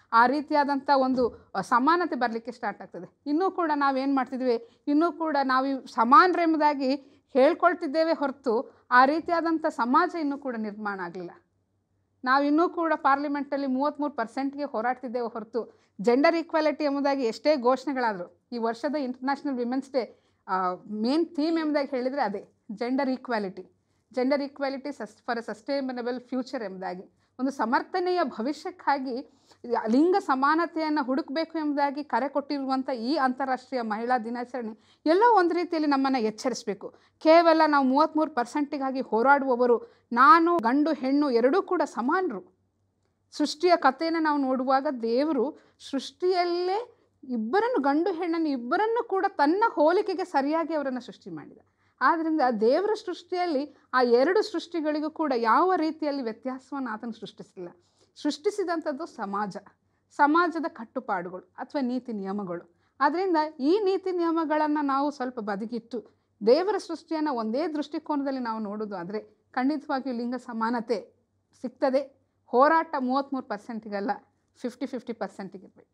ಆ ರೀತಿಯಾದಂಥ ಒಂದು ಅ, ಸಮಾನತೆ ಬರಲಿಕ್ಕೆ ಸ್ಟಾರ್ಟ್ ಆಗ್ತದೆ ಇನ್ನೂ ಕೂಡ ನಾವೇನು ಮಾಡ್ತಿದ್ವಿ ಇನ್ನೂ ಕೂಡ ನಾವು ಈ ಸಮಾನರೆಂಬುದಾಗಿ ಹೇಳ್ಕೊಳ್ತಿದ್ದೇವೆ ಹೊರತು ಆ ರೀತಿಯಾದಂಥ ಸಮಾಜ ಇನ್ನೂ ಕೂಡ ನಿರ್ಮಾಣ ಆಗಲಿಲ್ಲ ನಾವು ಇನ್ನೂ ಕೂಡ ಪಾರ್ಲಿಮೆಂಟಲ್ಲಿ ಮೂವತ್ತ್ಮೂರು ಪರ್ಸೆಂಟ್ಗೆ ಹೋರಾಡ್ತಿದ್ದೇವೆ ಹೊರತು ಜೆಂಡರ್ ಈಕ್ವಾಲಿಟಿ ಎಂಬುದಾಗಿ ಎಷ್ಟೇ ಘೋಷಣೆಗಳಾದರೂ ಈ ವರ್ಷದ international women's day main theme ಎಂಬುದಾಗಿ ಹೇಳಿದರೆ ಅದೇ ಜೆಂಡರ್ ಈಕ್ವಾಲಿಟಿ ಜೆಂಡರ್ ಈಕ್ವಾಲಿಟಿ ಸಸ್ ಫಾರ್ ಎ ಸಸ್ಟೈನಬಲ್ ಫ್ಯೂಚರ್ ಎಂಬುದಾಗಿ ಒಂದು ಸಮರ್ಥನೀಯ ಭವಿಷ್ಯಕ್ಕಾಗಿ ಲಿಂಗ ಸಮಾನತೆಯನ್ನು ಹುಡುಕಬೇಕು ಎಂಬುದಾಗಿ ಕರೆ ಕೊಟ್ಟಿರುವಂಥ ಈ ಅಂತಾರಾಷ್ಟ್ರೀಯ ಮಹಿಳಾ ದಿನಾಚರಣೆ ಎಲ್ಲೋ ಒಂದು ರೀತಿಯಲ್ಲಿ ನಮ್ಮನ್ನು ಎಚ್ಚರಿಸಬೇಕು ಕೇವಲ ನಾವು ಮೂವತ್ತ್ಮೂರು ಪರ್ಸೆಂಟಿಗಾಗಿ ಹೋರಾಡುವವರು ನಾನು ಗಂಡು ಹೆಣ್ಣು ಎರಡೂ ಕೂಡ ಸಮಾನರು ಸೃಷ್ಟಿಯ ಕಥೆಯನ್ನು ನಾವು ನೋಡುವಾಗ ದೇವರು ಸೃಷ್ಟಿಯಲ್ಲೇ ಇಬ್ಬರನ್ನು ಗಂಡು ಹೆಣ್ಣನ್ನು ಇಬ್ಬರನ್ನು ಕೂಡ ತನ್ನ ಹೋಲಿಕೆಗೆ ಸರಿಯಾಗಿ ಅವರನ್ನು ಸೃಷ್ಟಿ ಮಾಡಿದ ಆದ್ದರಿಂದ ದೇವರ ಸೃಷ್ಟಿಯಲ್ಲಿ ಆ ಎರಡು ಸೃಷ್ಟಿಗಳಿಗೂ ಕೂಡ ಯಾವ ರೀತಿಯಲ್ಲಿ ವ್ಯತ್ಯಾಸವನ್ನು ಆತನು ಸೃಷ್ಟಿಸಿಲ್ಲ ಸೃಷ್ಟಿಸಿದಂಥದ್ದು ಸಮಾಜ ಸಮಾಜದ ಕಟ್ಟುಪಾಡುಗಳು ಅಥವಾ ನೀತಿ ನಿಯಮಗಳು ಆದ್ದರಿಂದ ಈ ನೀತಿ ನಿಯಮಗಳನ್ನು ನಾವು ಸ್ವಲ್ಪ ಬದಿಗಿಟ್ಟು ದೇವರ ಸೃಷ್ಟಿಯನ್ನು ಒಂದೇ ದೃಷ್ಟಿಕೋನದಲ್ಲಿ ನಾವು ನೋಡೋದು ಆದರೆ ಖಂಡಿತವಾಗಿಯೂ ಲಿಂಗ ಸಮಾನತೆ ಸಿಗ್ತದೆ ಹೋರಾಟ ಮೂವತ್ತ್ಮೂರು ಪರ್ಸೆಂಟಿಗಲ್ಲ ಫಿಫ್ಟಿ ಫಿಫ್ಟಿ ಪರ್ಸೆಂಟಿಗಿರಬೇಕು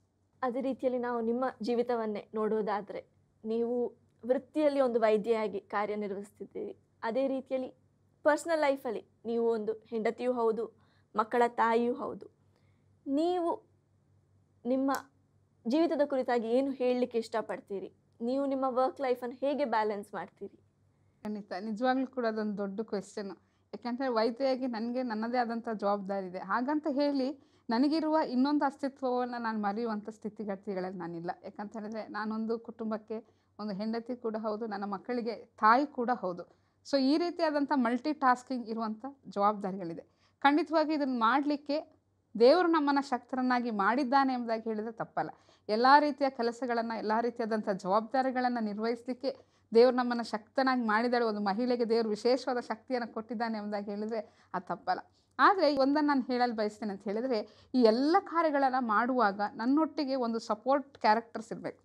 ಅದೇ ರೀತಿಯಲ್ಲಿ ನಾವು ನಿಮ್ಮ ಜೀವಿತವನ್ನೇ ನೋಡೋದಾದರೆ ನೀವು ವೃತ್ತಿಯಲ್ಲಿ ಒಂದು ವೈದ್ಯೆಯಾಗಿ ಕಾರ್ಯನಿರ್ವಹಿಸ್ತಿದ್ದೀರಿ ಅದೇ ರೀತಿಯಲ್ಲಿ ಪರ್ಸ್ನಲ್ ಲೈಫಲ್ಲಿ ನೀವು ಒಂದು ಹೆಂಡತಿಯೂ ಹೌದು ಮಕ್ಕಳ ತಾಯಿಯೂ ಹೌದು ನೀವು ನಿಮ್ಮ ಜೀವಿತದ ಕುರಿತಾಗಿ ಏನು ಹೇಳಲಿಕ್ಕೆ ಇಷ್ಟಪಡ್ತೀರಿ ನೀವು ನಿಮ್ಮ ವರ್ಕ್ ಲೈಫನ್ನು ಹೇಗೆ ಬ್ಯಾಲೆನ್ಸ್ ಮಾಡ್ತೀರಿ ಖಂಡಿತ ನಿಜವಾಗ್ಲೂ ಕೂಡ ಅದೊಂದು ದೊಡ್ಡ ಕ್ವೆಶ್ಚನ್ ಯಾಕಂದರೆ ವೈದ್ಯೆಯಾಗಿ ನನಗೆ ನನ್ನದೇ ಆದಂಥ ಜವಾಬ್ದಾರಿ ಇದೆ ಹಾಗಂತ ಹೇಳಿ ನನಗಿರುವ ಇನ್ನೊಂದು ಅಸ್ತಿತ್ವವನ್ನು ನಾನು ಮರೆಯುವಂಥ ಸ್ಥಿತಿಗತಿಗಳಲ್ಲಿ ನಾನಿಲ್ಲ ಯಾಕಂತ ಹೇಳಿದ್ರೆ ನಾನೊಂದು ಕುಟುಂಬಕ್ಕೆ ಒಂದು ಹೆಂಡತಿ ಕೂಡ ಹೌದು ನನ್ನ ಮಕ್ಕಳಿಗೆ ತಾಯಿ ಕೂಡ ಹೌದು ಸೊ ಈ ರೀತಿಯಾದಂಥ ಮಲ್ಟಿ ಟಾಸ್ಕಿಂಗ್ ಇರುವಂಥ ಜವಾಬ್ದಾರಿಗಳಿದೆ ಖಂಡಿತವಾಗಿ ಇದನ್ನು ಮಾಡಲಿಕ್ಕೆ ದೇವರು ನಮ್ಮನ್ನು ಶಕ್ತರನ್ನಾಗಿ ಮಾಡಿದ್ದಾನೆ ಎಂಬುದಾಗಿ ಹೇಳಿದರೆ ತಪ್ಪಲ್ಲ ಎಲ್ಲ ರೀತಿಯ ಕೆಲಸಗಳನ್ನು ಎಲ್ಲ ರೀತಿಯಾದಂಥ ಜವಾಬ್ದಾರಿಗಳನ್ನು ನಿರ್ವಹಿಸಲಿಕ್ಕೆ ದೇವರು ನಮ್ಮನ್ನು ಶಕ್ತನಾಗಿ ಮಾಡಿದಾಳೆ ಒಂದು ಮಹಿಳೆಗೆ ದೇವರು ವಿಶೇಷವಾದ ಶಕ್ತಿಯನ್ನು ಕೊಟ್ಟಿದ್ದಾನೆ ಎಂಬುದಾಗಿ ಹೇಳಿದರೆ ಅದು ತಪ್ಪಲ್ಲ ಆದರೆ ಒಂದನ್ನು ನಾನು ಹೇಳಲು ಬಯಸ್ತೇನೆ ಅಂತ ಹೇಳಿದರೆ ಈ ಎಲ್ಲ ಕಾರ್ಯಗಳನ್ನು ಮಾಡುವಾಗ ನನ್ನೊಟ್ಟಿಗೆ ಒಂದು ಸಪೋರ್ಟ್ ಕ್ಯಾರೆಕ್ಟರ್ಸ್ ಇರಬೇಕು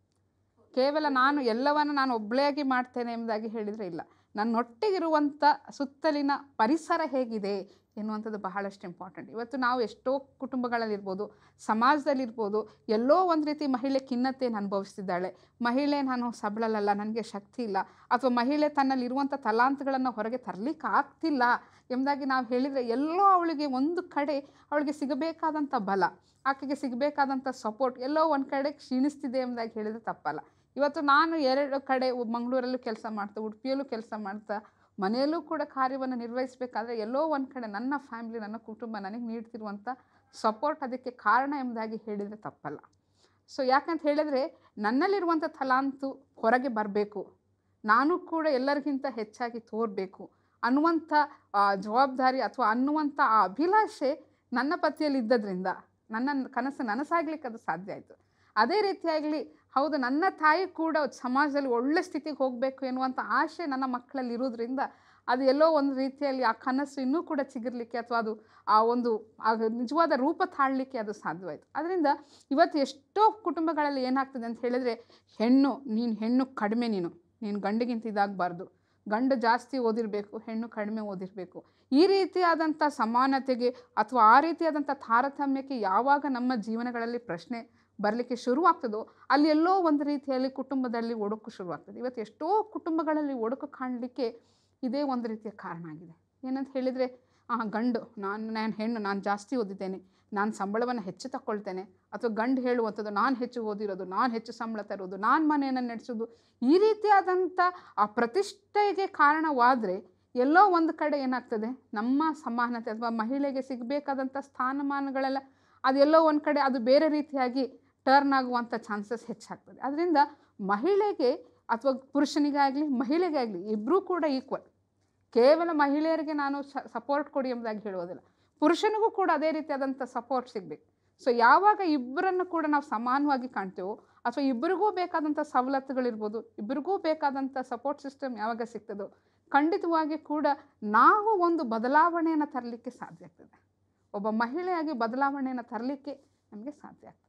ಕೇವಲ ನಾನು ಎಲ್ಲವನ್ನು ನಾನು ಒಬ್ಬಳೇಯಾಗಿ ಮಾಡ್ತೇನೆ ಎಂಬುದಾಗಿ ಹೇಳಿದರೆ ಇಲ್ಲ ನನ್ನೊಟ್ಟಿಗಿರುವಂಥ ಸುತ್ತಲಿನ ಪರಿಸರ ಹೇಗಿದೆ ಎನ್ನುವಂಥದ್ದು ಬಹಳಷ್ಟು ಇಂಪಾರ್ಟೆಂಟ್ ಇವತ್ತು ನಾವು ಎಷ್ಟೋ ಕುಟುಂಬಗಳಲ್ಲಿರ್ಬೋದು ಸಮಾಜದಲ್ಲಿರ್ಬೋದು ಎಲ್ಲೋ ಒಂದು ರೀತಿ ಮಹಿಳೆ ಖಿನ್ನತೆಯನ್ನು ಅನುಭವಿಸ್ತಿದ್ದಾಳೆ ಮಹಿಳೆ ನಾನು ಸಬಳಲಲ್ಲ ನನಗೆ ಶಕ್ತಿ ಇಲ್ಲ ಅಥವಾ ಮಹಿಳೆ ತನ್ನಲ್ಲಿರುವಂಥ ತಲಾಂತಗಳನ್ನು ಹೊರಗೆ ತರಲಿಕ್ಕೆ ಆಗ್ತಿಲ್ಲ ಎಂಬುದಾಗಿ ನಾವು ಹೇಳಿದರೆ ಎಲ್ಲೋ ಅವಳಿಗೆ ಒಂದು ಕಡೆ ಅವಳಿಗೆ ಸಿಗಬೇಕಾದಂಥ ಬಲ ಆಕೆಗೆ ಸಿಗಬೇಕಾದಂಥ ಸಪೋರ್ಟ್ ಎಲ್ಲೋ ಒಂದು ಕಡೆ ಕ್ಷೀಣಿಸ್ತಿದೆ ಎಂಬುದಾಗಿ ಹೇಳಿದರೆ ತಪ್ಪಲ್ಲ ಇವತ್ತು ನಾನು ಎರಡು ಕಡೆ ಉ- ಮಂಗಳೂರಲ್ಲೂ ಕೆಲಸ ಮಾಡ್ತಾ ಉಡುಪಿಯಲ್ಲೂ ಕೆಲಸ ಮಾಡ್ತಾ ಮನೆಯಲ್ಲೂ ಕೂಡ ಕಾರ್ಯವನ್ನು ನಿರ್ವಹಿಸಬೇಕಾದ್ರೆ ಎಲ್ಲೋ ಒಂದು ಕಡೆ ನನ್ನ ಫ್ಯಾಮಿಲಿ ನನ್ನ ಕುಟುಂಬ ನನಗೆ ನೀಡ್ತಿರುವಂಥ ಸಪೋರ್ಟ್ ಅದಕ್ಕೆ ಕಾರಣ ಎಂಬುದಾಗಿ ಹೇಳಿದರೆ ತಪ್ಪಲ್ಲ ಸೊ ಯಾಕಂತ ಹೇಳಿದರೆ ನನ್ನಲ್ಲಿರುವಂಥ ತಲಾಂತು ಹೊರಗೆ ಬರಬೇಕು ನಾನು ಕೂಡ ಎಲ್ಲರಿಗಿಂತ ಹೆಚ್ಚಾಗಿ ತೋರಬೇಕು ಅನ್ನುವಂಥ ಆ, ಜವಾಬ್ದಾರಿ ಅಥವಾ ಅನ್ನುವಂಥ ಆ ಅಭಿಲಾಷೆ ನನ್ನ ಪತಿಯಲ್ಲಿ ಇದ್ದದ್ರಿಂದ ನನ್ನ ಕನಸು ನನಸಾಗ್ಲಿಕ್ಕೆ ಅದು ಸಾಧ್ಯ ಆಯಿತು ಅದೇ ರೀತಿಯಾಗಲಿ ಹೌದು ನನ್ನ ತಾಯಿ ಕೂಡ ಸಮಾಜದಲ್ಲಿ ಒಳ್ಳೆ ಸ್ಥಿತಿಗೆ ಹೋಗಬೇಕು ಎನ್ನುವಂಥ ಆಸೆ ನನ್ನ ಮಕ್ಕಳಲ್ಲಿ ಇರೋದ್ರಿಂದ ಅದು ಎಲ್ಲೋ ಒಂದು ರೀತಿಯಲ್ಲಿ ಆ ಕನಸು ಇನ್ನೂ ಕೂಡ ಚಿಗಿರ್ಲಿಕ್ಕೆ ಅಥವಾ ಅದು ಆ ಒಂದು ಆ ನಿಜವಾದ ರೂಪ ತಾಳಲಿಕ್ಕೆ ಅದು ಸಾಧ್ಯವಾಯಿತು ಅದರಿಂದ ಇವತ್ತು ಎಷ್ಟೋ ಕುಟುಂಬಗಳಲ್ಲಿ ಏನಾಗ್ತದೆ ಅಂತ ಹೇಳಿದರೆ ಹೆಣ್ಣು ನೀನು ಹೆಣ್ಣು ಕಡಿಮೆ ನೀನು ನೀನು ಗಂಡಿಗಿಂತ ಇದಾಗಬಾರ್ದು ಗಂಡು ಜಾಸ್ತಿ ಓದಿರಬೇಕು ಹೆಣ್ಣು ಕಡಿಮೆ ಓದಿರಬೇಕು ಈ ರೀತಿಯಾದಂಥ ಸಮಾನತೆಗೆ ಅಥವಾ ಆ ರೀತಿಯಾದಂಥ ತಾರತಮ್ಯಕ್ಕೆ ಯಾವಾಗ ನಮ್ಮ ಜೀವನಗಳಲ್ಲಿ ಪ್ರಶ್ನೆ ಬರಲಿಕ್ಕೆ ಶುರುವಾಗ್ತದೋ ಅಲ್ಲಿ ಎಲ್ಲೋ ಒಂದು ರೀತಿಯಲ್ಲಿ ಕುಟುಂಬದಲ್ಲಿ ಒಡಕು ಶುರುವಾಗ್ತದೆ ಇವತ್ತು ಎಷ್ಟೋ ಕುಟುಂಬಗಳಲ್ಲಿ ಒಡಕು ಕಾಣಲಿಕ್ಕೆ ಇದೇ ಒಂದು ರೀತಿಯ ಕಾರಣ ಆಗಿದೆ ಏನಂತ ಹೇಳಿದರೆ ಆ ಗಂಡು ನಾನು ನಾನು ಹೆಣ್ಣು ನಾನು ಜಾಸ್ತಿ ಓದಿದ್ದೇನೆ ನಾನು ಸಂಬಳವನ್ನು ಹೆಚ್ಚು ತಗೊಳ್ತೇನೆ ಅಥವಾ ಗಂಡು ಹೇಳುವಂಥದ್ದು ನಾನು ಹೆಚ್ಚು ಓದಿರೋದು ನಾನು ಹೆಚ್ಚು ಸಂಬಳ ತರೋದು ನಾನು ಮನೆಯನ್ನು ನಡೆಸೋದು ಈ ರೀತಿಯಾದಂಥ ಆ ಪ್ರತಿಷ್ಠೆಗೆ ಕಾರಣವಾದರೆ ಎಲ್ಲೋ ಒಂದು ಕಡೆ ಏನಾಗ್ತದೆ ನಮ್ಮ ಸಮಾನತೆ ಅಥವಾ ಮಹಿಳೆಗೆ ಸಿಗಬೇಕಾದಂಥ ಸ್ಥಾನಮಾನಗಳೆಲ್ಲ ಅದೆಲ್ಲೋ ಒಂದು ಕಡೆ ಅದು ಬೇರೆ ರೀತಿಯಾಗಿ ಟರ್ನ್ ಆಗುವಂಥ ಚಾನ್ಸಸ್ ಹೆಚ್ಚಾಗ್ತದೆ ಅದರಿಂದ ಮಹಿಳೆಗೆ ಅಥವಾ ಪುರುಷನಿಗಾಗಲಿ ಮಹಿಳೆಗೆ ಆಗಲಿ ಇಬ್ಬರೂ ಕೂಡ ಈಕ್ವಲ್ ಕೇವಲ ಮಹಿಳೆಯರಿಗೆ ನಾನು ಸಪೋರ್ಟ್ ಕೊಡಿ ಎಂಬುದಾಗಿ ಹೇಳೋದಿಲ್ಲ ಪುರುಷನಿಗೂ ಕೂಡ ಅದೇ ರೀತಿಯಾದಂಥ ಸಪೋರ್ಟ್ ಸಿಗಬೇಕು ಸೊ ಯಾವಾಗ ಇಬ್ಬರನ್ನು ಕೂಡ ನಾವು ಸಮಾನವಾಗಿ ಕಾಣ್ತೇವೋ ಅಥವಾ ಇಬ್ಬರಿಗೂ ಬೇಕಾದಂಥ ಸವಲತ್ತುಗಳಿರ್ಬೋದು ಇಬ್ಬರಿಗೂ ಬೇಕಾದಂಥ ಸಪೋರ್ಟ್ ಸಿಸ್ಟಮ್ ಯಾವಾಗ ಸಿಗ್ತದೋ ಖಂಡಿತವಾಗಿ ಕೂಡ ನಾವು ಒಂದು ಬದಲಾವಣೆಯನ್ನು ತರಲಿಕ್ಕೆ ಸಾಧ್ಯ ಆಗ್ತದೆ ಒಬ್ಬ ಮಹಿಳೆಯಾಗಿ ಬದಲಾವಣೆಯನ್ನು ತರಲಿಕ್ಕೆ ನಮಗೆ ಸಾಧ್ಯ ಆಗ್ತದೆ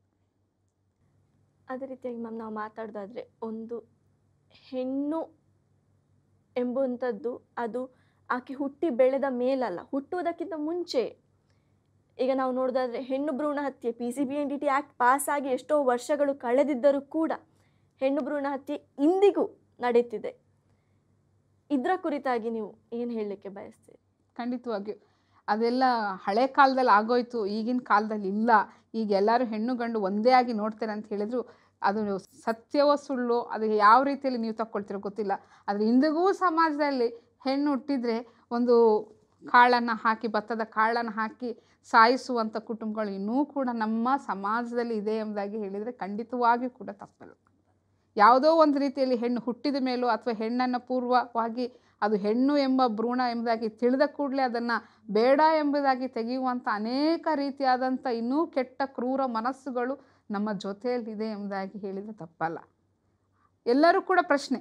ಅದೇ ರೀತಿಯಾಗಿ ಮ್ಯಾಮ್ ನಾವು ಮಾತಾಡೋದಾದರೆ ಒಂದು ಹೆಣ್ಣು ಎಂಬುವಂಥದ್ದು ಅದು ಆಕೆ ಹುಟ್ಟಿ ಬೆಳೆದ ಮೇಲಲ್ಲ ಹುಟ್ಟುವುದಕ್ಕಿಂತ ಮುಂಚೆ ಈಗ ನಾವು ನೋಡೋದಾದ್ರೆ ಹೆಣ್ಣು ಭ್ರೂಣ ಹತ್ಯೆ P C B N D T act ಪಾಸಾಗಿ ಎಷ್ಟೋ ವರ್ಷಗಳು ಕಳೆದಿದ್ದರೂ ಕೂಡ ಹೆಣ್ಣು ಭ್ರೂಣ ಹತ್ಯೆ ಇಂದಿಗೂ ನಡೀತಿದೆ ಇದರ ಕುರಿತಾಗಿ ನೀವು ಏನು ಹೇಳಲಿಕ್ಕೆ ಬಯಸ್ತೀರಿ ಖಂಡಿತವಾಗಿಯೂ ಅದೆಲ್ಲ ಹಳೆ ಕಾಲದಲ್ಲಿ ಆಗೋಯ್ತು ಈಗಿನ ಕಾಲದಲ್ಲಿ ಇಲ್ಲ ಈಗ ಎಲ್ಲರೂ ಹೆಣ್ಣು ಗಂಡು ಒಂದೇ ಆಗಿ ನೋಡ್ತಾರೆ ಅಂತ ಹೇಳಿದ್ರು ಅದು ಸತ್ಯವೋ ಸುಳ್ಳು ಅದು ಯಾವ ರೀತಿಯಲ್ಲಿ ನೀವು ತಗೊಳ್ತೀರೋ ಗೊತ್ತಿಲ್ಲ ಆದರೆ ಇಂದಿಗೂ ಸಮಾಜದಲ್ಲಿ ಹೆಣ್ಣು ಹುಟ್ಟಿದರೆ ಒಂದು ಕಾಳನ್ನು ಹಾಕಿ ಭತ್ತದ ಕಾಳನ್ನು ಹಾಕಿ ಸಾಯಿಸುವಂಥ ಕುಟುಂಬಗಳು ಇನ್ನೂ ಕೂಡ ನಮ್ಮ ಸಮಾಜದಲ್ಲಿ ಇದೆ ಎಂಬುದಾಗಿ ಹೇಳಿದರೆ ಖಂಡಿತವಾಗಿಯೂ ಕೂಡ ತಪ್ಪಲ್ಲ ಯಾವುದೋ ಒಂದು ರೀತಿಯಲ್ಲಿ ಹೆಣ್ಣು ಹುಟ್ಟಿದ ಮೇಲೂ ಅಥವಾ ಹೆಣ್ಣನ್ನು ಪೂರ್ವವಾಗಿ ಅದು ಹೆಣ್ಣು ಎಂಬ ಭ್ರೂಣ ಎಂಬುದಾಗಿ ತಿಳಿದ ಕೂಡಲೇ ಅದನ್ನು ಬೇಡ ಎಂಬುದಾಗಿ ತೆಗೆಯುವಂಥ ಅನೇಕ ರೀತಿಯಾದಂಥ ಇನ್ನೂ ಕೆಟ್ಟ ಕ್ರೂರ ಮನಸ್ಸುಗಳು ನಮ್ಮ ಜೊತೆಯಲ್ಲಿದೆ ಎಂಬುದಾಗಿ ಹೇಳಿದರೆ ತಪ್ಪಲ್ಲ ಎಲ್ಲರೂ ಕೂಡ ಪ್ರಶ್ನೆ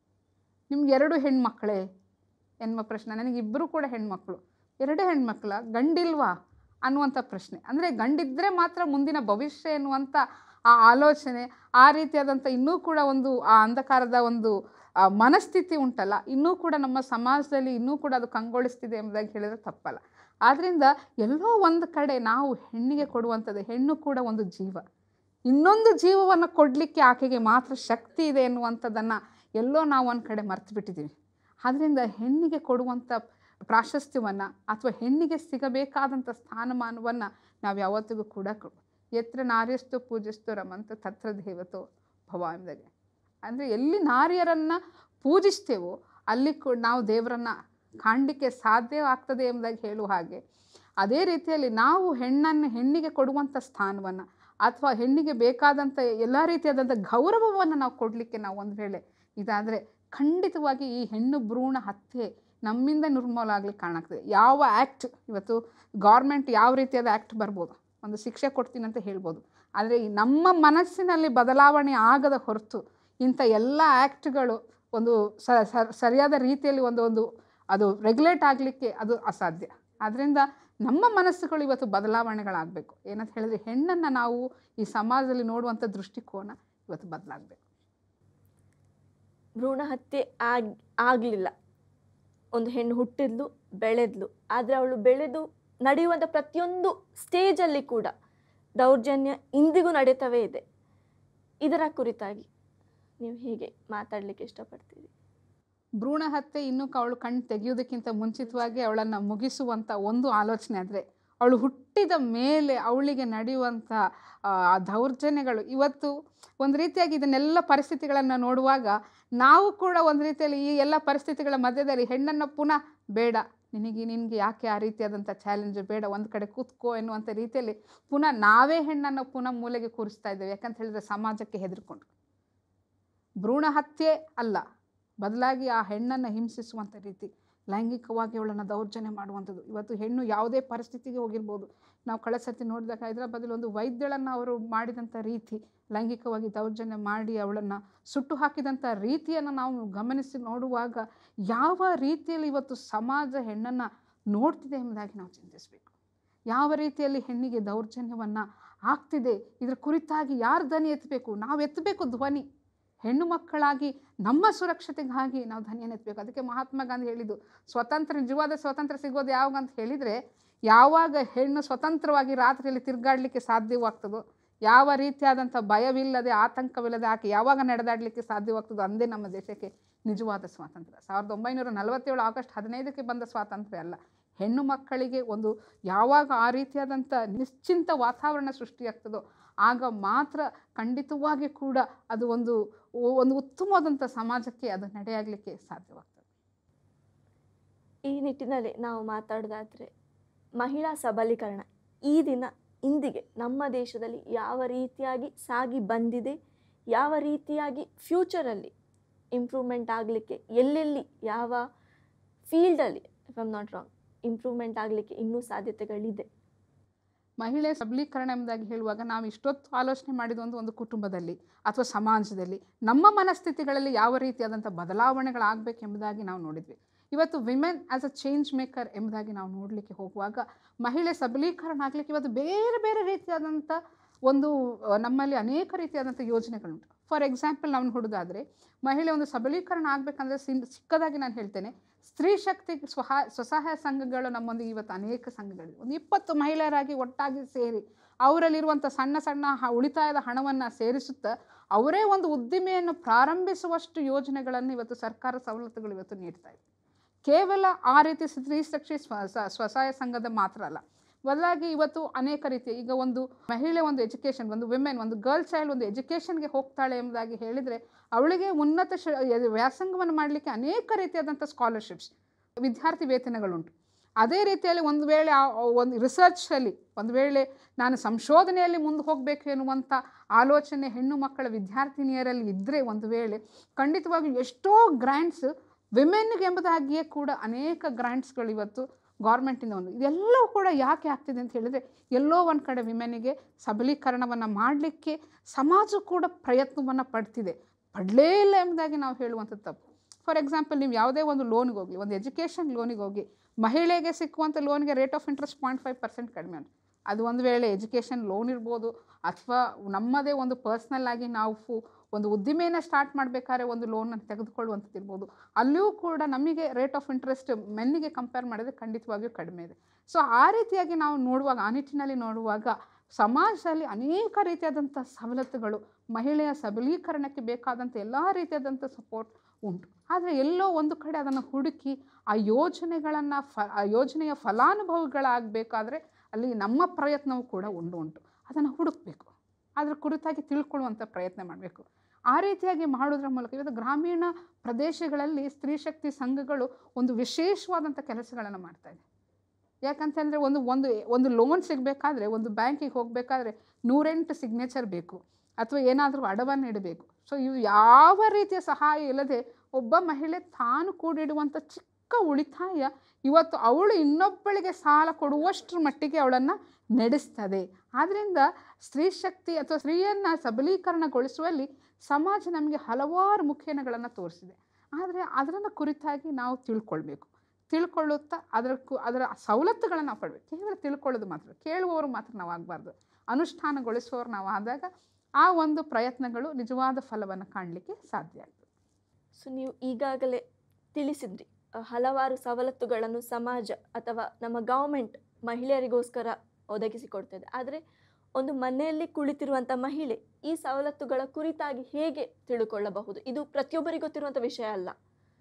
ನಿಮ್ಗೆ ಎರಡು ಹೆಣ್ಮಕ್ಳೇ ಎನ್ನುವ ಪ್ರಶ್ನೆ ನನಗಿಬ್ಬರು ಕೂಡ ಹೆಣ್ಮಕ್ಳು ಎರಡೇ ಹೆಣ್ಮಕ್ಳ ಗಂಡಿಲ್ವಾ ಅನ್ನುವಂಥ ಪ್ರಶ್ನೆ ಅಂದರೆ ಗಂಡಿದ್ದರೆ ಮಾತ್ರ ಮುಂದಿನ ಭವಿಷ್ಯ ಎನ್ನುವಂಥ ಆ ಆಲೋಚನೆ ಆ ರೀತಿಯಾದಂಥ ಇನ್ನೂ ಕೂಡ ಒಂದು ಆ ಅಂಧಕಾರದ ಒಂದು ಆ ಮನಸ್ಥಿತಿ ಉಂಟಲ್ಲ ಇನ್ನೂ ಕೂಡ ನಮ್ಮ ಸಮಾಜದಲ್ಲಿ ಇನ್ನೂ ಕೂಡ ಅದು ಕಂಗೊಳಿಸ್ತಿದೆ ಎಂಬುದಾಗಿ ಹೇಳಿದರೆ ತಪ್ಪಲ್ಲ ಆದ್ದರಿಂದ ಎಲ್ಲೋ ಒಂದು ಕಡೆ ನಾವು ಹೆಣ್ಣಿಗೆ ಕೊಡುವಂಥದ್ದು ಹೆಣ್ಣು ಕೂಡ ಒಂದು ಜೀವ ಇನ್ನೊಂದು ಜೀವವನ್ನು ಕೊಡಲಿಕ್ಕೆ ಆಕೆಗೆ ಮಾತ್ರ ಶಕ್ತಿ ಇದೆ ಎನ್ನುವಂಥದ್ದನ್ನು ಎಲ್ಲೋ ನಾವು ಒಂದು ಕಡೆ ಮರ್ತು ಬಿಟ್ಟಿದ್ದೀವಿ ಆದ್ದರಿಂದ ಹೆಣ್ಣಿಗೆ ಕೊಡುವಂಥ ಪ್ರಾಶಸ್ತ್ಯವನ್ನು ಅಥವಾ ಹೆಣ್ಣಿಗೆ ಸಿಗಬೇಕಾದಂಥ ಸ್ಥಾನಮಾನವನ್ನು ನಾವು ಯಾವತ್ತಿಗೂ ಕೂಡ ಕೊಡು ಎತ್ರ ನಾರ್ಯಸ್ತು ಪೂಜಿಸ್ತು ರಮಂತ ತತ್ರ ದೇವತೋ ಭವ ಎಂಬುದಾಗೆ ಅಂದರೆ ಎಲ್ಲಿ ನಾರಿಯರನ್ನು ಪೂಜಿಸ್ತೇವೋ ಅಲ್ಲಿ ಕೂಡ ನಾವು ದೇವರನ್ನು ಕಾಣಲಿಕ್ಕೆ ಸಾಧ್ಯವಾಗ್ತದೆ ಎಂಬುದಾಗಿ ಹೇಳುವ ಹಾಗೆ ಅದೇ ರೀತಿಯಲ್ಲಿ ನಾವು ಹೆಣ್ಣನ್ನು ಹೆಣ್ಣಿಗೆ ಕೊಡುವಂಥ ಸ್ಥಾನವನ್ನು ಅಥವಾ ಹೆಣ್ಣಿಗೆ ಬೇಕಾದಂಥ ಎಲ್ಲ ರೀತಿಯಾದಂಥ ಗೌರವವನ್ನು ನಾವು ಕೊಡಲಿಕ್ಕೆ ನಾವು ಒಂದು ವೇಳೆ ಇದಾದರೆ ಖಂಡಿತವಾಗಿ ಈ ಹೆಣ್ಣು ಭ್ರೂಣ ಹತ್ಯೆ ನಮ್ಮಿಂದ ನಿರ್ಮೂಲ ಆಗ್ಲಿಕ್ಕೆ ಕಾರಣ ಆಗ್ತದೆ ಯಾವ ಆ್ಯಕ್ಟ್ ಇವತ್ತು ಗೌರ್ಮೆಂಟ್ ಯಾವ ರೀತಿಯಾದ ಆ್ಯಕ್ಟ್ ಬರ್ಬೋದು ಒಂದು ಶಿಕ್ಷೆ ಕೊಡ್ತೀನಿ ಅಂತ ಹೇಳ್ಬೋದು ಆದರೆ ಈ ನಮ್ಮ ಮನಸ್ಸಿನಲ್ಲಿ ಬದಲಾವಣೆ ಆಗದ ಹೊರತು ಇಂಥ ಎಲ್ಲ ಆ್ಯಕ್ಟ್ಗಳು ಒಂದು ಸ ಸ- ಸರಿಯಾದ ರೀತಿಯಲ್ಲಿ ಒಂದು ಒಂದು ಅದು ರೆಗ್ಯುಲೇಟ್ ಆಗಲಿಕ್ಕೆ ಅದು ಅಸಾಧ್ಯ ಆದ್ದರಿಂದ ನಮ್ಮ ಮನಸ್ಸುಗಳು ಇವತ್ತು ಬದಲಾವಣೆಗಳಾಗಬೇಕು ಏನಂತ ಹೇಳಿದ್ರೆ ಹೆಣ್ಣನ್ನು ನಾವು ಈ ಸಮಾಜದಲ್ಲಿ ನೋಡುವಂಥ ದೃಷ್ಟಿಕೋನ ಇವತ್ತು ಬದಲಾಗಬೇಕು ಭ್ರೂಣ ಹತ್ಯೆ ಆಗ್ ಆಗಲಿಲ್ಲ ಒಂದು ಹೆಣ್ಣು ಹುಟ್ಟಿದ್ಲು ಬೆಳೆದ್ಲು ಆದರೆ ಅವಳು ಬೆಳೆದು ನಡೆಯುವಂಥ ಪ್ರತಿಯೊಂದು ಸ್ಟೇಜಲ್ಲಿ ಕೂಡ ದೌರ್ಜನ್ಯ ಇಂದಿಗೂ ನಡೀತವೇ ಇದೆ ಇದರ ಕುರಿತಾಗಿ ನೀವು ಹೇಗೆ ಮಾತಾಡಲಿಕ್ಕೆ ಇಷ್ಟಪಡ್ತೀರಿ ಭ್ರೂಣ ಹತ್ಯೆ ಇನ್ನೂ ಅವಳು ಕಣ್ಣು ತೆಗೆಯೋದಕ್ಕಿಂತ ಮುಂಚಿತವಾಗಿ ಅವಳನ್ನು ಮುಗಿಸುವಂಥ ಒಂದು ಆಲೋಚನೆ ಆದರೆ ಅವಳು ಹುಟ್ಟಿದ ಮೇಲೆ ಅವಳಿಗೆ ನಡೆಯುವಂಥ ಆ, ದೌರ್ಜನ್ಯಗಳು ಇವತ್ತು ಒಂದು ರೀತಿಯಾಗಿ ಇದನ್ನೆಲ್ಲ ಪರಿಸ್ಥಿತಿಗಳನ್ನು ನೋಡುವಾಗ ನಾವು ಕೂಡ ಒಂದು ರೀತಿಯಲ್ಲಿ ಈ ಎಲ್ಲ ಪರಿಸ್ಥಿತಿಗಳ ಮಧ್ಯದಲ್ಲಿ ಹೆಣ್ಣನ್ನು ಪುನಃ ಬೇಡ ನಿನಗೆ ನಿನಗೆ ಯಾಕೆ ಆ ರೀತಿಯಾದಂಥ ಚಾಲೆಂಜ್ ಬೇಡ ಒಂದು ಕಡೆ ಕೂತ್ಕೋ ಎನ್ನುವಂಥ ರೀತಿಯಲ್ಲಿ ಪುನಃ ನಾವೇ ಹೆಣ್ಣನ್ನು ಪುನಃ ಮೂಲೆಗೆ ಕೂರಿಸ್ತಾ ಇದ್ದೇವೆ ಯಾಕಂತ ಹೇಳಿದ್ರೆ ಸಮಾಜಕ್ಕೆ ಹೆದರ್ಕೊಂಡು ಭ್ರೂಣ ಹತ್ಯೆ ಅಲ್ಲ ಬದಲಾಗಿ ಆ ಹೆಣ್ಣನ್ನು ಹಿಂಸಿಸುವಂಥ ರೀತಿ ಲೈಂಗಿಕವಾಗಿ ಅವಳನ್ನು ದೌರ್ಜನ್ಯ ಮಾಡುವಂಥದ್ದು ಇವತ್ತು ಹೆಣ್ಣು ಯಾವುದೇ ಪರಿಸ್ಥಿತಿಗೆ ಹೋಗಿರ್ಬೋದು ನಾವು ಕಳೆದ ಸರ್ತಿ ನೋಡಿದಾಗ ಹೈದರಾಬಾದಲ್ಲಿ ಒಂದು ವೈದ್ಯಳನ್ನು ಅವರು ಮಾಡಿದಂಥ ರೀತಿ ಲೈಂಗಿಕವಾಗಿ ದೌರ್ಜನ್ಯ ಮಾಡಿ ಅವಳನ್ನು ಸುಟ್ಟು ಹಾಕಿದಂಥ ರೀತಿಯನ್ನು ನಾವು ಗಮನಿಸಿ ನೋಡುವಾಗ ಯಾವ ರೀತಿಯಲ್ಲಿ ಇವತ್ತು ಸಮಾಜ ಹೆಣ್ಣನ್ನು ನೋಡ್ತಿದೆ ಎಂಬುದಾಗಿ ನಾವು ಚಿಂತಿಸಬೇಕು ಯಾವ ರೀತಿಯಲ್ಲಿ ಹೆಣ್ಣಿಗೆ ದೌರ್ಜನ್ಯವನ್ನು ಆಗ್ತಿದೆ ಇದರ ಕುರಿತಾಗಿ ಯಾರು ಧ್ವನಿ ಎತ್ತಬೇಕು ನಾವು ಎತ್ತಬೇಕು ಧ್ವನಿ ಹೆಣ್ಣು ಮಕ್ಕಳಾಗಿ ನಮ್ಮ ಸುರಕ್ಷತೆಗಾಗಿ ನಾವು ಧ್ವನಿಯನ್ನು ಎತ್ತಬೇಕು ಅದಕ್ಕೆ ಮಹಾತ್ಮ ಗಾಂಧಿ ಹೇಳಿದ್ದು ಸ್ವತಂತ್ರ ನಿಜವಾದ ಸ್ವತಂತ್ರ ಸಿಗೋದು ಯಾವಾಗ ಅಂತ ಹೇಳಿದರೆ ಯಾವಾಗ ಹೆಣ್ಣು ಸ್ವತಂತ್ರವಾಗಿ ರಾತ್ರಿಯಲ್ಲಿ ತಿರುಗಾಡಲಿಕ್ಕೆ ಸಾಧ್ಯವಾಗ್ತದೋ ಯಾವ ರೀತಿಯಾದಂಥ ಭಯವಿಲ್ಲದೆ ಆತಂಕವಿಲ್ಲದೆ ಆಕೆ ಯಾವಾಗ ನಡೆದಾಡಲಿಕ್ಕೆ ಸಾಧ್ಯವಾಗ್ತದೋ ಅಂದೇ ನಮ್ಮ ದೇಶಕ್ಕೆ ನಿಜವಾದ ಸ್ವಾತಂತ್ರ್ಯ ಸಾವಿರದ ಒಂಬೈನೂರ ನಲವತ್ತೇಳು ಆಗಸ್ಟ್ ಹದಿನೈದಕ್ಕೆ ಬಂದ ಸ್ವಾತಂತ್ರ್ಯ ಅಲ್ಲ ಹೆಣ್ಣು ಮಕ್ಕಳಿಗೆ ಒಂದು ಯಾವಾಗ ಆ ರೀತಿಯಾದಂಥ ನಿಶ್ಚಿಂತ ವಾತಾವರಣ ಸೃಷ್ಟಿಯಾಗ್ತದೋ ಆಗ ಮಾತ್ರ ಖಂಡಿತವಾಗಿ ಕೂಡ ಅದು ಒಂದು ಒಂದು ಉತ್ತಮವಾದಂಥ ಸಮಾಜಕ್ಕೆ ಅದು ನಡೆಯಾಗಲಿಕ್ಕೆ ಸಾಧ್ಯವಾಗ್ತದೆ ಈ ನಿಟ್ಟಿನಲ್ಲಿ ನಾವು ಮಾತಾಡೋದಾದರೆ ಮಹಿಳಾ ಸಬಲೀಕರಣ ಈ ದಿನ ಇಂದಿಗೆ ನಮ್ಮ ದೇಶದಲ್ಲಿ ಯಾವ ರೀತಿಯಾಗಿ ಸಾಗಿ ಬಂದಿದೆ ಯಾವ ರೀತಿಯಾಗಿ ಫ್ಯೂಚರಲ್ಲಿ ಇಂಪ್ರೂವ್ಮೆಂಟ್ ಆಗಲಿಕ್ಕೆ ಎಲ್ಲೆಲ್ಲಿ ಯಾವ ಫೀಲ್ಡಲ್ಲಿ if I'm not wrong improvement ಆಗಲಿಕ್ಕೆ ಇನ್ನೂ ಸಾಧ್ಯತೆಗಳಿದೆ ಮಹಿಳೆ ಸಬಲೀಕರಣ ಎಂಬುದಾಗಿ ಹೇಳುವಾಗ ನಾವು ಇಷ್ಟೊತ್ತು ಆಲೋಚನೆ ಮಾಡಿದ ಒಂದು ಒಂದು ಕುಟುಂಬದಲ್ಲಿ ಅಥವಾ ಸಮಾಜದಲ್ಲಿ ನಮ್ಮ ಮನಸ್ಥಿತಿಗಳಲ್ಲಿ ಯಾವ ರೀತಿಯಾದಂಥ ಬದಲಾವಣೆಗಳಾಗಬೇಕೆಂಬುದಾಗಿ ನಾವು ನೋಡಿದ್ವಿ ಇವತ್ತು women as a change maker ಎಂಬುದಾಗಿ ನಾವು ನೋಡಲಿಕ್ಕೆ ಹೋಗುವಾಗ ಮಹಿಳೆ ಸಬಲೀಕರಣ ಆಗಲಿಕ್ಕೆ ಇವತ್ತು ಬೇರೆ ಬೇರೆ ರೀತಿಯಾದಂಥ ಒಂದು ಆ, ನಮ್ಮಲ್ಲಿ ಅನೇಕ ರೀತಿಯಾದಂಥ ಯೋಜನೆಗಳುಂಟು ಫಾರ್ ಎಕ್ಸಾಂಪಲ್ ನಾವು ಹುಡುಗಾದರೆ ಮಹಿಳೆ ಒಂದು ಸಬಲೀಕರಣ ಆಗಬೇಕಂದ್ರೆ ಸಿನ್ ಚಿಕ್ಕದಾಗಿ ನಾನು ಹೇಳ್ತೇನೆ ಸ್ತ್ರೀ ಶಕ್ತಿ ಸ್ವಹ ಸ್ವಸಹಾಯ ಸಂಘಗಳು ನಮ್ಮೊಂದಿಗೆ ಇವತ್ತು ಅನೇಕ ಸಂಘಗಳಿವೆ ಒಂದು ಇಪ್ಪತ್ತು ಮಹಿಳೆಯರಾಗಿ ಒಟ್ಟಾಗಿ ಸೇರಿ ಅವರಲ್ಲಿರುವಂಥ ಸಣ್ಣ ಸಣ್ಣ ಹ- ಉಳಿತಾಯದ ಹಣವನ್ನು ಸೇರಿಸುತ್ತಾ ಅವರೇ ಒಂದು ಉದ್ದಿಮೆಯನ್ನು ಪ್ರಾರಂಭಿಸುವಷ್ಟು ಯೋಜನೆಗಳನ್ನು ಇವತ್ತು ಸರ್ಕಾರ ಸವಲತ್ತುಗಳು ಇವತ್ತು ನೀಡ್ತಾ ಇದೆ ಕೇವಲ ಆ ರೀತಿ ಸ್ತ್ರೀ ಶಕ್ತಿ ಸ್ವ ಸ- ಸ್ವಸಹಾಯ ಸಂಘದ ಮಾತ್ರ ಅಲ್ಲ ಬದಲಾಗಿ ಇವತ್ತು ಅನೇಕ ರೀತಿಯ ಈಗ ಒಂದು ಮಹಿಳೆ ಒಂದು ಎಜುಕೇಷನ್ ಒಂದು ವಿಮೆನ್ ಒಂದು ಗರ್ಲ್ ಚೈಲ್ಡ್ ಒಂದು ಎಜುಕೇಷನ್ಗೆ ಹೋಗ್ತಾಳೆ ಎಂಬುದಾಗಿ ಹೇಳಿದರೆ ಅವಳಿಗೆ ಉನ್ನತ ಶ ವ್ಯಾಸಂಗವನ್ನು ಮಾಡಲಿಕ್ಕೆ ಅನೇಕ ರೀತಿಯಾದಂಥ ಸ್ಕಾಲರ್ಶಿಪ್ಸ್ ವಿದ್ಯಾರ್ಥಿ ವೇತನಗಳುಂಟು ಅದೇ ರೀತಿಯಲ್ಲಿ ಒಂದು ವೇಳೆ ಆ ಒಂದು ರಿಸರ್ಚಲ್ಲಿ ಒಂದು ವೇಳೆ ನಾನು ಸಂಶೋಧನೆಯಲ್ಲಿ ಮುಂದೆ ಹೋಗಬೇಕು ಎನ್ನುವಂಥ ಆಲೋಚನೆ ಹೆಣ್ಣು ಮಕ್ಕಳ ವಿದ್ಯಾರ್ಥಿನಿಯರಲ್ಲಿ ಇದ್ದರೆ ಒಂದು ವೇಳೆ ಖಂಡಿತವಾಗಿ ಎಷ್ಟೋ ಗ್ರ್ಯಾಂಟ್ಸ್ ವಿಮೆನ್ಗೆ ಎಂಬುದಾಗಿಯೇ ಕೂಡ ಅನೇಕ ಗ್ರ್ಯಾಂಟ್ಸ್ಗಳು ಇವತ್ತು ಗೌರ್ಮೆಂಟಿಂದ ಒಂದು ಇದೆಲ್ಲವೂ ಕೂಡ ಯಾಕೆ ಆಗ್ತಿದೆ ಅಂತ ಹೇಳಿದರೆ ಎಲ್ಲೋ ಒಂದು ಕಡೆ ವಿಮೆನ್ನಿಗೆ ಸಬಲೀಕರಣವನ್ನು ಮಾಡಲಿಕ್ಕೆ ಸಮಾಜ ಕೂಡ ಪ್ರಯತ್ನವನ್ನು ಪಡ್ತಿದೆ ಪಡಲೇ ಇಲ್ಲ ಎಂಬುದಾಗಿ ನಾವು ಹೇಳುವಂಥದ್ದು ತಪ್ಪು ಫಾರ್ ಎಕ್ಸಾಂಪಲ್ ನೀವು ಯಾವುದೇ ಒಂದು ಲೋನ್ಗೆ ಹೋಗಲಿ ಒಂದು ಎಜುಕೇಷನ್ ಲೋನಿಗೆ ಹೋಗಿ ಮಹಿಳೆಗೆ ಸಿಕ್ಕುವಂಥ ಲೋನ್ಗೆ rate of interest point five percent ಕಡಿಮೆ ಉಂಟು ಅದು ಒಂದು ವೇಳೆ ಎಜುಕೇಷನ್ ಲೋನ್ ಇರ್ಬೋದು ಅಥವಾ ನಮ್ಮದೇ ಒಂದು ಪರ್ಸ್ನಲ್ ಆಗಿ ನಾವು ಫು- ಒಂದು ಉದ್ದಿಮೆಯನ್ನು ಸ್ಟಾರ್ಟ್ ಮಾಡಬೇಕಾದ್ರೆ ಒಂದು ಲೋನನ್ನು ತೆಗೆದುಕೊಳ್ಳುವಂಥದ್ದು ಇರ್ಬೋದು ಅಲ್ಲಿಯೂ ಕೂಡ ನಮಗೆ ರೇಟ್ ಆಫ್ ಇಂಟ್ರೆಸ್ಟ್ ಮೆನ್ನಿಗೆ ಕಂಪೇರ್ ಮಾಡಿದ್ರೆ ಖಂಡಿತವಾಗಿಯೂ ಕಡಿಮೆ ಇದೆ ಸೊ ಆ ರೀತಿಯಾಗಿ ನಾವು ನೋಡುವಾಗ ಆ ನಿಟ್ಟಿನಲ್ಲಿ ನೋಡುವಾಗ ಸಮಾಜದಲ್ಲಿ ಅನೇಕ ರೀತಿಯಾದಂಥ ಸವಲತ್ತುಗಳು ಮಹಿಳೆಯ ಸಬಲೀಕರಣಕ್ಕೆ ಬೇಕಾದಂಥ ಎಲ್ಲ ರೀತಿಯಾದಂಥ ಸಪೋರ್ಟ್ ಉಂಟು ಆದರೆ ಎಲ್ಲೋ ಒಂದು ಕಡೆ ಅದನ್ನು ಹುಡುಕಿ ಆ ಯೋಜನೆಗಳನ್ನು ಫ ಆ ಯೋಜನೆಯ ಫಲಾನುಭವಿಗಳಾಗಬೇಕಾದ್ರೆ ಅಲ್ಲಿ ನಮ್ಮ ಪ್ರಯತ್ನವೂ ಕೂಡ ಉಂಟು ಉಂಟು ಅದನ್ನು ಹುಡುಕಬೇಕು ಅದರ ಕುರಿತಾಗಿ ತಿಳ್ಕೊಳ್ಳುವಂಥ ಪ್ರಯತ್ನ ಮಾಡಬೇಕು ಆ ರೀತಿಯಾಗಿ ಮಾಡೋದ್ರ ಮೂಲಕ ಇವತ್ತು ಗ್ರಾಮೀಣ ಪ್ರದೇಶಗಳಲ್ಲಿ ಸ್ತ್ರೀ ಶಕ್ತಿ ಸಂಘಗಳು ಒಂದು ವಿಶೇಷವಾದಂಥ ಕೆಲಸಗಳನ್ನು ಮಾಡ್ತಾ ಇದೆ ಯಾಕಂತಂದರೆ ಒಂದು ಒಂದು ಒಂದು ಲೋನ್ ಸಿಗಬೇಕಾದ್ರೆ ಒಂದು ಬ್ಯಾಂಕಿಗೆ ಹೋಗಬೇಕಾದ್ರೆ ನೂರೆಂಟು ಸಿಗ್ನೇಚರ್ ಬೇಕು ಅಥವಾ ಏನಾದರೂ ಅಡವನ್ನು ಇಡಬೇಕು ಸೊ ಇವು ಯಾವ ರೀತಿಯ ಸಹಾಯ ಇಲ್ಲದೆ ಒಬ್ಬ ಮಹಿಳೆ ತಾನು ಕೂಡಿಡುವಂಥ ಚಿಕ್ಕ ಉಳಿತಾಯ ಇವತ್ತು ಅವಳು ಇನ್ನೊಬ್ಬಳಿಗೆ ಸಾಲ ಕೊಡುವಷ್ಟರ ಮಟ್ಟಿಗೆ ಅವಳನ್ನು ನಡೆಸ್ತದೆ ಆದ್ದರಿಂದ ಸ್ತ್ರೀ ಶಕ್ತಿ ಅಥವಾ ಸ್ತ್ರೀಯನ್ನು ಸಬಲೀಕರಣಗೊಳಿಸುವಲ್ಲಿ ಸಮಾಜ ನಮಗೆ ಹಲವಾರು ಮುಖೇನಗಳನ್ನು ತೋರಿಸಿದೆ ಆದರೆ ಅದರನ್ನು ಕುರಿತಾಗಿ ನಾವು ತಿಳ್ಕೊಳ್ಬೇಕು ತಿಳ್ಕೊಳ್ಳುತ್ತಾ ಅದರ ಕು ಅದರ ಸವಲತ್ತುಗಳನ್ನು ನಾವು ಪಡಬೇಕು ಕೇವಲ ತಿಳ್ಕೊಳ್ಳೋದು ಮಾತ್ರ ಕೇಳುವವರು ಮಾತ್ರ ನಾವು ಆಗಬಾರ್ದು ಅನುಷ್ಠಾನಗೊಳಿಸುವವರು ನಾವು ಆದಾಗ ಆ ಒಂದು ಪ್ರಯತ್ನಗಳು ನಿಜವಾದ ಫಲವನ್ನು ಕಾಣಲಿಕ್ಕೆ ಸಾಧ್ಯ ಆಗ್ತದೆ ಸೊ ನೀವು ಈಗಾಗಲೇ ತಿಳಿಸಿದ್ರಿ ಅಹ್, ಹಲವಾರು ಸವಲತ್ತುಗಳನ್ನು ಸಮಾಜ ಅಥವಾ ನಮ್ಮ ಗೌರ್ಮೆಂಟ್ ಮಹಿಳೆಯರಿಗೋಸ್ಕರ ಒದಗಿಸಿಕೊಡ್ತದೆ ಆದರೆ ಒಂದು ಮನೆಯಲ್ಲಿ ಕುಳಿತಿರುವಂಥ ಮಹಿಳೆ ಈ ಸವಲತ್ತುಗಳ ಕುರಿತಾಗಿ ಹೇಗೆ ತಿಳ್ಕೊಳ್ಳಬಹುದು ಇದು ಪ್ರತಿಯೊಬ್ಬರಿಗೂ ಗೊತ್ತಿರುವಂಥ ವಿಷಯ ಅಲ್ಲ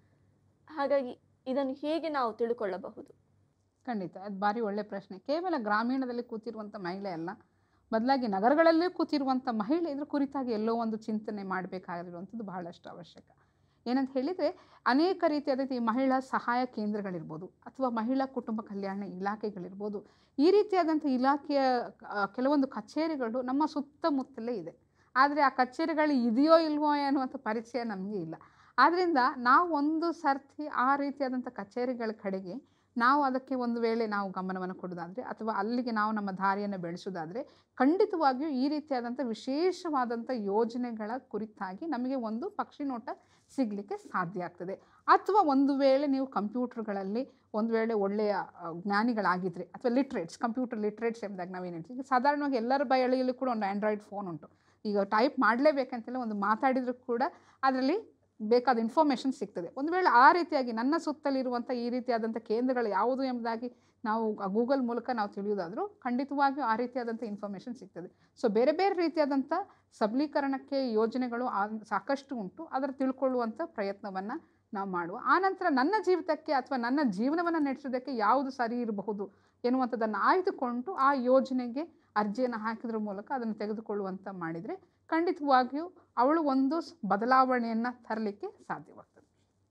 ಹಾಗಾಗಿ ಇದನ್ನು ಹೇಗೆ ನಾವು ತಿಳ್ಕೊಳ್ಳಬಹುದು ಖಂಡಿತ ಅದು ಭಾರಿ ಒಳ್ಳೆ ಪ್ರಶ್ನೆ ಕೇವಲ ಗ್ರಾಮೀಣದಲ್ಲಿ ಕೂತಿರುವಂಥ ಮಹಿಳೆ ಅಲ್ಲ ಬದಲಾಗಿ ನಗರಗಳಲ್ಲೇ ಕೂತಿರುವಂಥ ಮಹಿಳೆ ಇದ್ರ ಕುರಿತಾಗಿ ಎಲ್ಲೋ ಒಂದು ಚಿಂತನೆ ಮಾಡಬೇಕಾಗಿರುವಂಥದ್ದು ಬಹಳಷ್ಟು ಅವಶ್ಯಕ ಏನಂತ ಹೇಳಿದರೆ ಅನೇಕ ರೀತಿಯಾದ ಈ ಮಹಿಳಾ ಸಹಾಯ ಕೇಂದ್ರಗಳಿರ್ಬೋದು ಅಥವಾ ಮಹಿಳಾ ಕುಟುಂಬ ಕಲ್ಯಾಣ ಇಲಾಖೆಗಳಿರ್ಬೋದು ಈ ರೀತಿಯಾದಂಥ ಇಲಾಖೆಯ ಆ, ಕೆಲವೊಂದು ಕಚೇರಿಗಳು ನಮ್ಮ ಸುತ್ತಮುತ್ತಲೇ ಇದೆ ಆದರೆ ಆ ಕಚೇರಿಗಳು ಇದೆಯೋ ಇಲ್ವೋ ಅನ್ನುವಂಥ ಪರಿಚಯ ನಮಗೆ ಇಲ್ಲ ಆದ್ದರಿಂದ ನಾವು ಒಂದು ಸರ್ತಿ ಆ ರೀತಿಯಾದಂಥ ಕಚೇರಿಗಳ ಕಡೆಗೆ ನಾವು ಅದಕ್ಕೆ ಒಂದು ವೇಳೆ ನಾವು ಗಮನವನ್ನು ಕೊಡೋದಾದರೆ ಅಥವಾ ಅಲ್ಲಿಗೆ ನಾವು ನಮ್ಮ ದಾರಿಯನ್ನು ಬೆಳೆಸೋದಾದರೆ ಖಂಡಿತವಾಗಿಯೂ ಈ ರೀತಿಯಾದಂಥ ವಿಶೇಷವಾದಂಥ ಯೋಜನೆಗಳ ಕುರಿತಾಗಿ ನಮಗೆ ಒಂದು ಪಕ್ಷಿ ನೋಟ ಸಿಗಲಿಕ್ಕೆ ಸಾಧ್ಯ ಆಗ್ತದೆ ಅಥವಾ ಒಂದು ವೇಳೆ ನೀವು ಕಂಪ್ಯೂಟರ್ಗಳಲ್ಲಿ ಒಂದು ವೇಳೆ ಒಳ್ಳೆಯ ಆ, ಜ್ಞಾನಿಗಳಾಗಿದ್ದರೆ ಅಥವಾ ಲಿಟ್ರೇಟ್ಸ್ ಕಂಪ್ಯೂಟರ್ ಲಿಟ್ರೇಟ್ಸ್ ಎಂಬುದಾಗಿ ನಾವೇನು ಹೇಳ್ತೀವಿ ಈಗ ಸಾಧಾರಣವಾಗಿ ಎಲ್ಲರ ಬಯಲಿಯಲ್ಲೂ ಕೂಡ ಒಂದು ಆ್ಯಂಡ್ರಾಯ್ಡ್ ಫೋನ್ ಉಂಟು ಈಗ ಟೈಪ್ ಮಾಡಲೇಬೇಕಂತಿಲ್ಲ ಒಂದು ಮಾತಾಡಿದರೂ ಕೂಡ ಅದರಲ್ಲಿ ಬೇಕಾದ ಇನ್ಫಾರ್ಮೇಷನ್ ಸಿಗ್ತದೆ ಒಂದು ವೇಳೆ ಆ ರೀತಿಯಾಗಿ ನನ್ನ ಸುತ್ತಲಿರುವಂಥ ಈ ರೀತಿಯಾದಂಥ ಕೇಂದ್ರಗಳು ಯಾವುದು ಎಂಬುದಾಗಿ ನಾವು ಗೂಗಲ್ ಮೂಲಕ ನಾವು ತಿಳಿಯೋದಾದರೂ ಖಂಡಿತವಾಗಿಯೂ ಆ ರೀತಿಯಾದಂಥ ಇನ್ಫಾರ್ಮೇಷನ್ ಸಿಗ್ತದೆ ಸೊ ಬೇರೆ ಬೇರೆ ರೀತಿಯಾದಂಥ ಸಬಲೀಕರಣಕ್ಕೆ ಯೋಜನೆಗಳು ಆ ಸಾಕಷ್ಟು ಉಂಟು ಅದರ ತಿಳ್ಕೊಳ್ಳುವಂಥ ಪ್ರಯತ್ನವನ್ನು ನಾವು ಮಾಡುವ ಆನಂತರ ನನ್ನ ಜೀವಿತಕ್ಕೆ ಅಥವಾ ನನ್ನ ಜೀವನವನ್ನು ನಡೆಸೋದಕ್ಕೆ ಯಾವುದು ಸರಿ ಇರಬಹುದು ಎನ್ನುವಂಥದ್ದನ್ನು ಆಯ್ದುಕೊಂಡು ಆ ಯೋಜನೆಗೆ ಅರ್ಜಿಯನ್ನು ಹಾಕಿದ್ರ ಮೂಲಕ ಅದನ್ನು ತೆಗೆದುಕೊಳ್ಳುವಂಥ ಮಾಡಿದರೆ ಖಂಡಿತವಾಗಿಯೂ ಅವಳು ಒಂದು ಸ್- ಬದಲಾವಣೆಯನ್ನು ತರಲಿಕ್ಕೆ ಸಾಧ್ಯವಾಗ್ತದೆ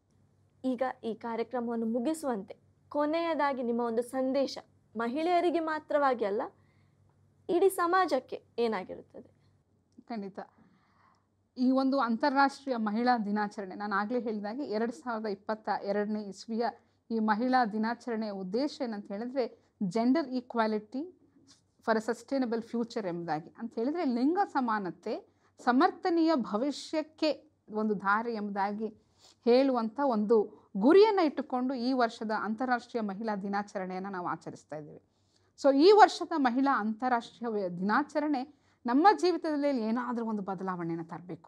ಈಗ ಈ ಕಾರ್ಯಕ್ರಮವನ್ನು ಮುಗಿಸುವಂತೆ ಕೊನೆಯದಾಗಿ ನಿಮ್ಮ ಒಂದು ಸಂದೇಶ ಮಹಿಳೆಯರಿಗೆ ಮಾತ್ರವಾಗಿ ಅಲ್ಲ ಇಡೀ ಸಮಾಜಕ್ಕೆ ಏನಾಗಿರುತ್ತದೆ ಖಂಡಿತ ಈ ಒಂದು ಅಂತಾರಾಷ್ಟ್ರೀಯ ಮಹಿಳಾ ದಿನಾಚರಣೆ ನಾನು ಆಗಲೇ ಹೇಳಿದಾಗೆ ಎರಡು ಸಾವಿರದ ಇಪ್ಪತ್ತ ಎರಡನೇ ಇಸ್ವಿಯ ಈ ಮಹಿಳಾ ದಿನಾಚರಣೆಯ ಉದ್ದೇಶ ಏನಂತ ಹೇಳಿದ್ರೆ gender equality for a sustainable future ಎಂಬುದಾಗಿ ಅಂತ ಹೇಳಿದರೆ ಲಿಂಗ ಸಮಾನತೆ ಸಮರ್ಥನೀಯ ಭವಿಷ್ಯಕ್ಕೆ ಒಂದು ದಾರಿ ಎಂಬುದಾಗಿ ಹೇಳುವಂಥ ಒಂದು ಗುರಿಯನ್ನು ಇಟ್ಟುಕೊಂಡು ಈ ವರ್ಷದ ಅಂತಾರಾಷ್ಟ್ರೀಯ ಮಹಿಳಾ ದಿನಾಚರಣೆಯನ್ನು ನಾವು ಆಚರಿಸ್ತಾ ಇದ್ದೇವೆ ಸೊ ಈ ವರ್ಷದ ಮಹಿಳಾ ಅಂತಾರಾಷ್ಟ್ರೀಯ ವೆ- ದಿನಾಚರಣೆ ನಮ್ಮ ಜೀವಿತದಲ್ಲಿ ಏನಾದರೂ ಒಂದು ಬದಲಾವಣೆಯನ್ನು ತರಬೇಕು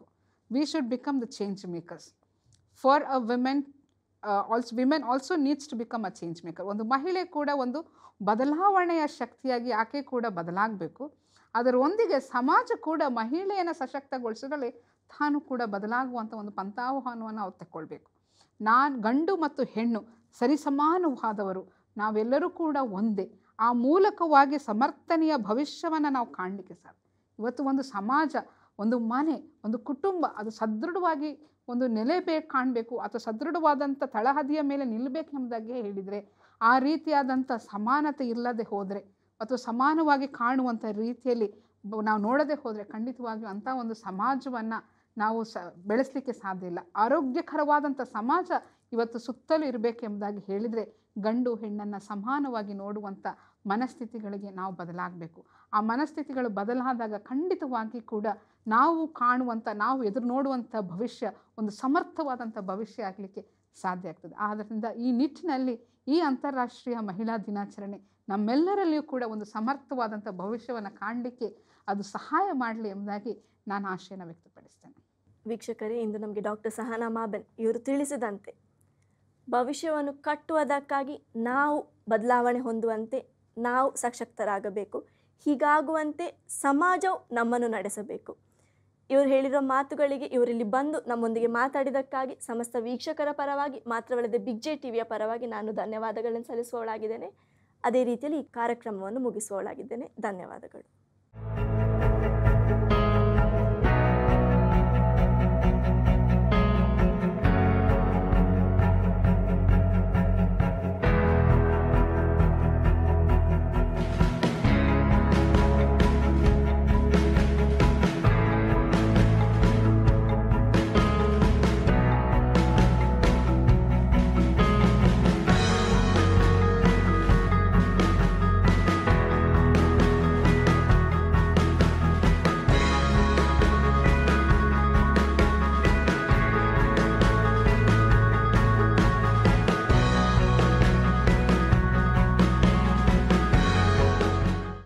we should become the change makers for a women also women also needs to become a change maker ಒಂದು ಮಹಿಳೆ ಕೂಡ ಒಂದು ಬದಲಾವಣೆಯ ಶಕ್ತಿಯಾಗಿ ಆಕೆ ಕೂಡ ಬದಲಾಗಬೇಕು ಅದರೊಂದಿಗೆ ಸಮಾಜ ಕೂಡ ಮಹಿಳೆಯನ್ನು ಸಶಕ್ತಗೊಳಿಸಿದಲ್ಲಿ ತಾನು ಕೂಡ ಬದಲಾಗುವಂಥ ಒಂದು ಪಂಥಾಹ್ವಾನವನ್ನು ಅವ್ರು ತಗೊಳ್ಬೇಕು ನಾನು ಗಂಡು ಮತ್ತು ಹೆಣ್ಣು ಸರಿಸಮಾನವಾದವರು ನಾವೆಲ್ಲರೂ ಕೂಡ ಒಂದೇ ಆ ಮೂಲಕವಾಗಿ ಸಮರ್ಥನೀಯ ಭವಿಷ್ಯವನ್ನು ನಾವು ಕಾಣಲಿಕ್ಕೆ ಸಾಧ್ಯ ಇವತ್ತು ಒಂದು ಸಮಾಜ ಒಂದು ಮನೆ ಒಂದು ಕುಟುಂಬ ಅದು ಸದೃಢವಾಗಿ ಒಂದು ನೆಲೆ ಬೇಕು ಕಾಣಬೇಕು ಅಥವಾ ಸದೃಢವಾದಂಥ ತಳಹದಿಯ ಮೇಲೆ ನಿಲ್ಲಬೇಕೆಂಬುದಾಗಿ ಹೇಳಿದರೆ ಆ ರೀತಿಯಾದಂಥ ಸಮಾನತೆ ಇಲ್ಲದೆ ಹೋದರೆ ಅಥವಾ ಸಮಾನವಾಗಿ ಕಾಣುವಂಥ ರೀತಿಯಲ್ಲಿ ಬ- ನಾವು ನೋಡದೆ ಹೋದರೆ ಖಂಡಿತವಾಗಿಯೂ ಅಂಥ ಒಂದು ಸಮಾಜವನ್ನು ನಾವು ಸ ಬೆಳೆಸಲಿಕ್ಕೆ ಸಾಧ್ಯ ಇಲ್ಲ ಆರೋಗ್ಯಕರವಾದಂಥ ಸಮಾಜ ಇವತ್ತು ಸುತ್ತಲೂ ಇರಬೇಕೆಂಬುದಾಗಿ ಹೇಳಿದರೆ ಗಂಡು ಹೆಣ್ಣನ್ನು ಸಮಾನವಾಗಿ ನೋಡುವಂಥ ಮನಸ್ಥಿತಿಗಳಿಗೆ ನಾವು ಬದಲಾಗಬೇಕು ಆ ಮನಸ್ಥಿತಿಗಳು ಬದಲಾದಾಗ ಖಂಡಿತವಾಗಿ ಕೂಡ ನಾವು ಕಾಣುವಂಥ ನಾವು ಎದುರು ನೋಡುವಂಥ ಭವಿಷ್ಯ ಒಂದು ಸಮರ್ಥವಾದಂಥ ಭವಿಷ್ಯ ಆಗಲಿಕ್ಕೆ ಸಾಧ್ಯ ಆಗ್ತದೆ ಆದ್ದರಿಂದ ಈ ನಿಟ್ಟಿನಲ್ಲಿ ಈ ಅಂತಾರಾಷ್ಟ್ರೀಯ ಮಹಿಳಾ ದಿನಾಚರಣೆ ನಮ್ಮೆಲ್ಲರಲ್ಲಿಯೂ ಕೂಡ ಒಂದು ಸಮರ್ಥವಾದಂಥ ಭವಿಷ್ಯವನ್ನು ಕಾಣಲಿಕ್ಕೆ ಅದು ಸಹಾಯ ಮಾಡಲಿ ಎಂಬುದಾಗಿ ನಾನು ಆಶಯನ ವ್ಯಕ್ತಪಡಿಸ್ತೇನೆ ವೀಕ್ಷಕರೇ ಇಂದು ನಮಗೆ ಡಾಕ್ಟರ್ ಸಹನಾ ಮಾಬೆನ್ ಇವರು ತಿಳಿಸಿದಂತೆ ಭವಿಷ್ಯವನ್ನು ಕಟ್ಟುವುದಕ್ಕಾಗಿ ನಾವು ಬದಲಾವಣೆ ಹೊಂದುವಂತೆ ನಾವು ಸಶಕ್ತರಾಗಬೇಕು ಹೀಗಾಗುವಂತೆ ಸಮಾಜವು ನಮ್ಮನ್ನು ನಡೆಸಬೇಕು ಇವರು ಹೇಳಿರೋ ಮಾತುಗಳಿಗೆ ಇವರಿಲ್ಲಿ ಬಂದು ನಮ್ಮೊಂದಿಗೆ ಮಾತಾಡಿದ್ದಕ್ಕಾಗಿ ಸಮಸ್ತ ವೀಕ್ಷಕರ ಪರವಾಗಿ ಮಾತ್ರವಲ್ಲದೆ ಬಿಗ್ ಜೆ ಟಿವಿಯ ಪರವಾಗಿ ನಾನು ಧನ್ಯವಾದಗಳನ್ನು ಸಲ್ಲಿಸುವವಳಾಗಿದ್ದೇನೆ ಅದೇ ರೀತಿಯಲ್ಲಿ ಈ ಕಾರ್ಯಕ್ರಮವನ್ನು ಮುಗಿಸುವವಳಾಗಿದ್ದೇನೆ ಧನ್ಯವಾದಗಳು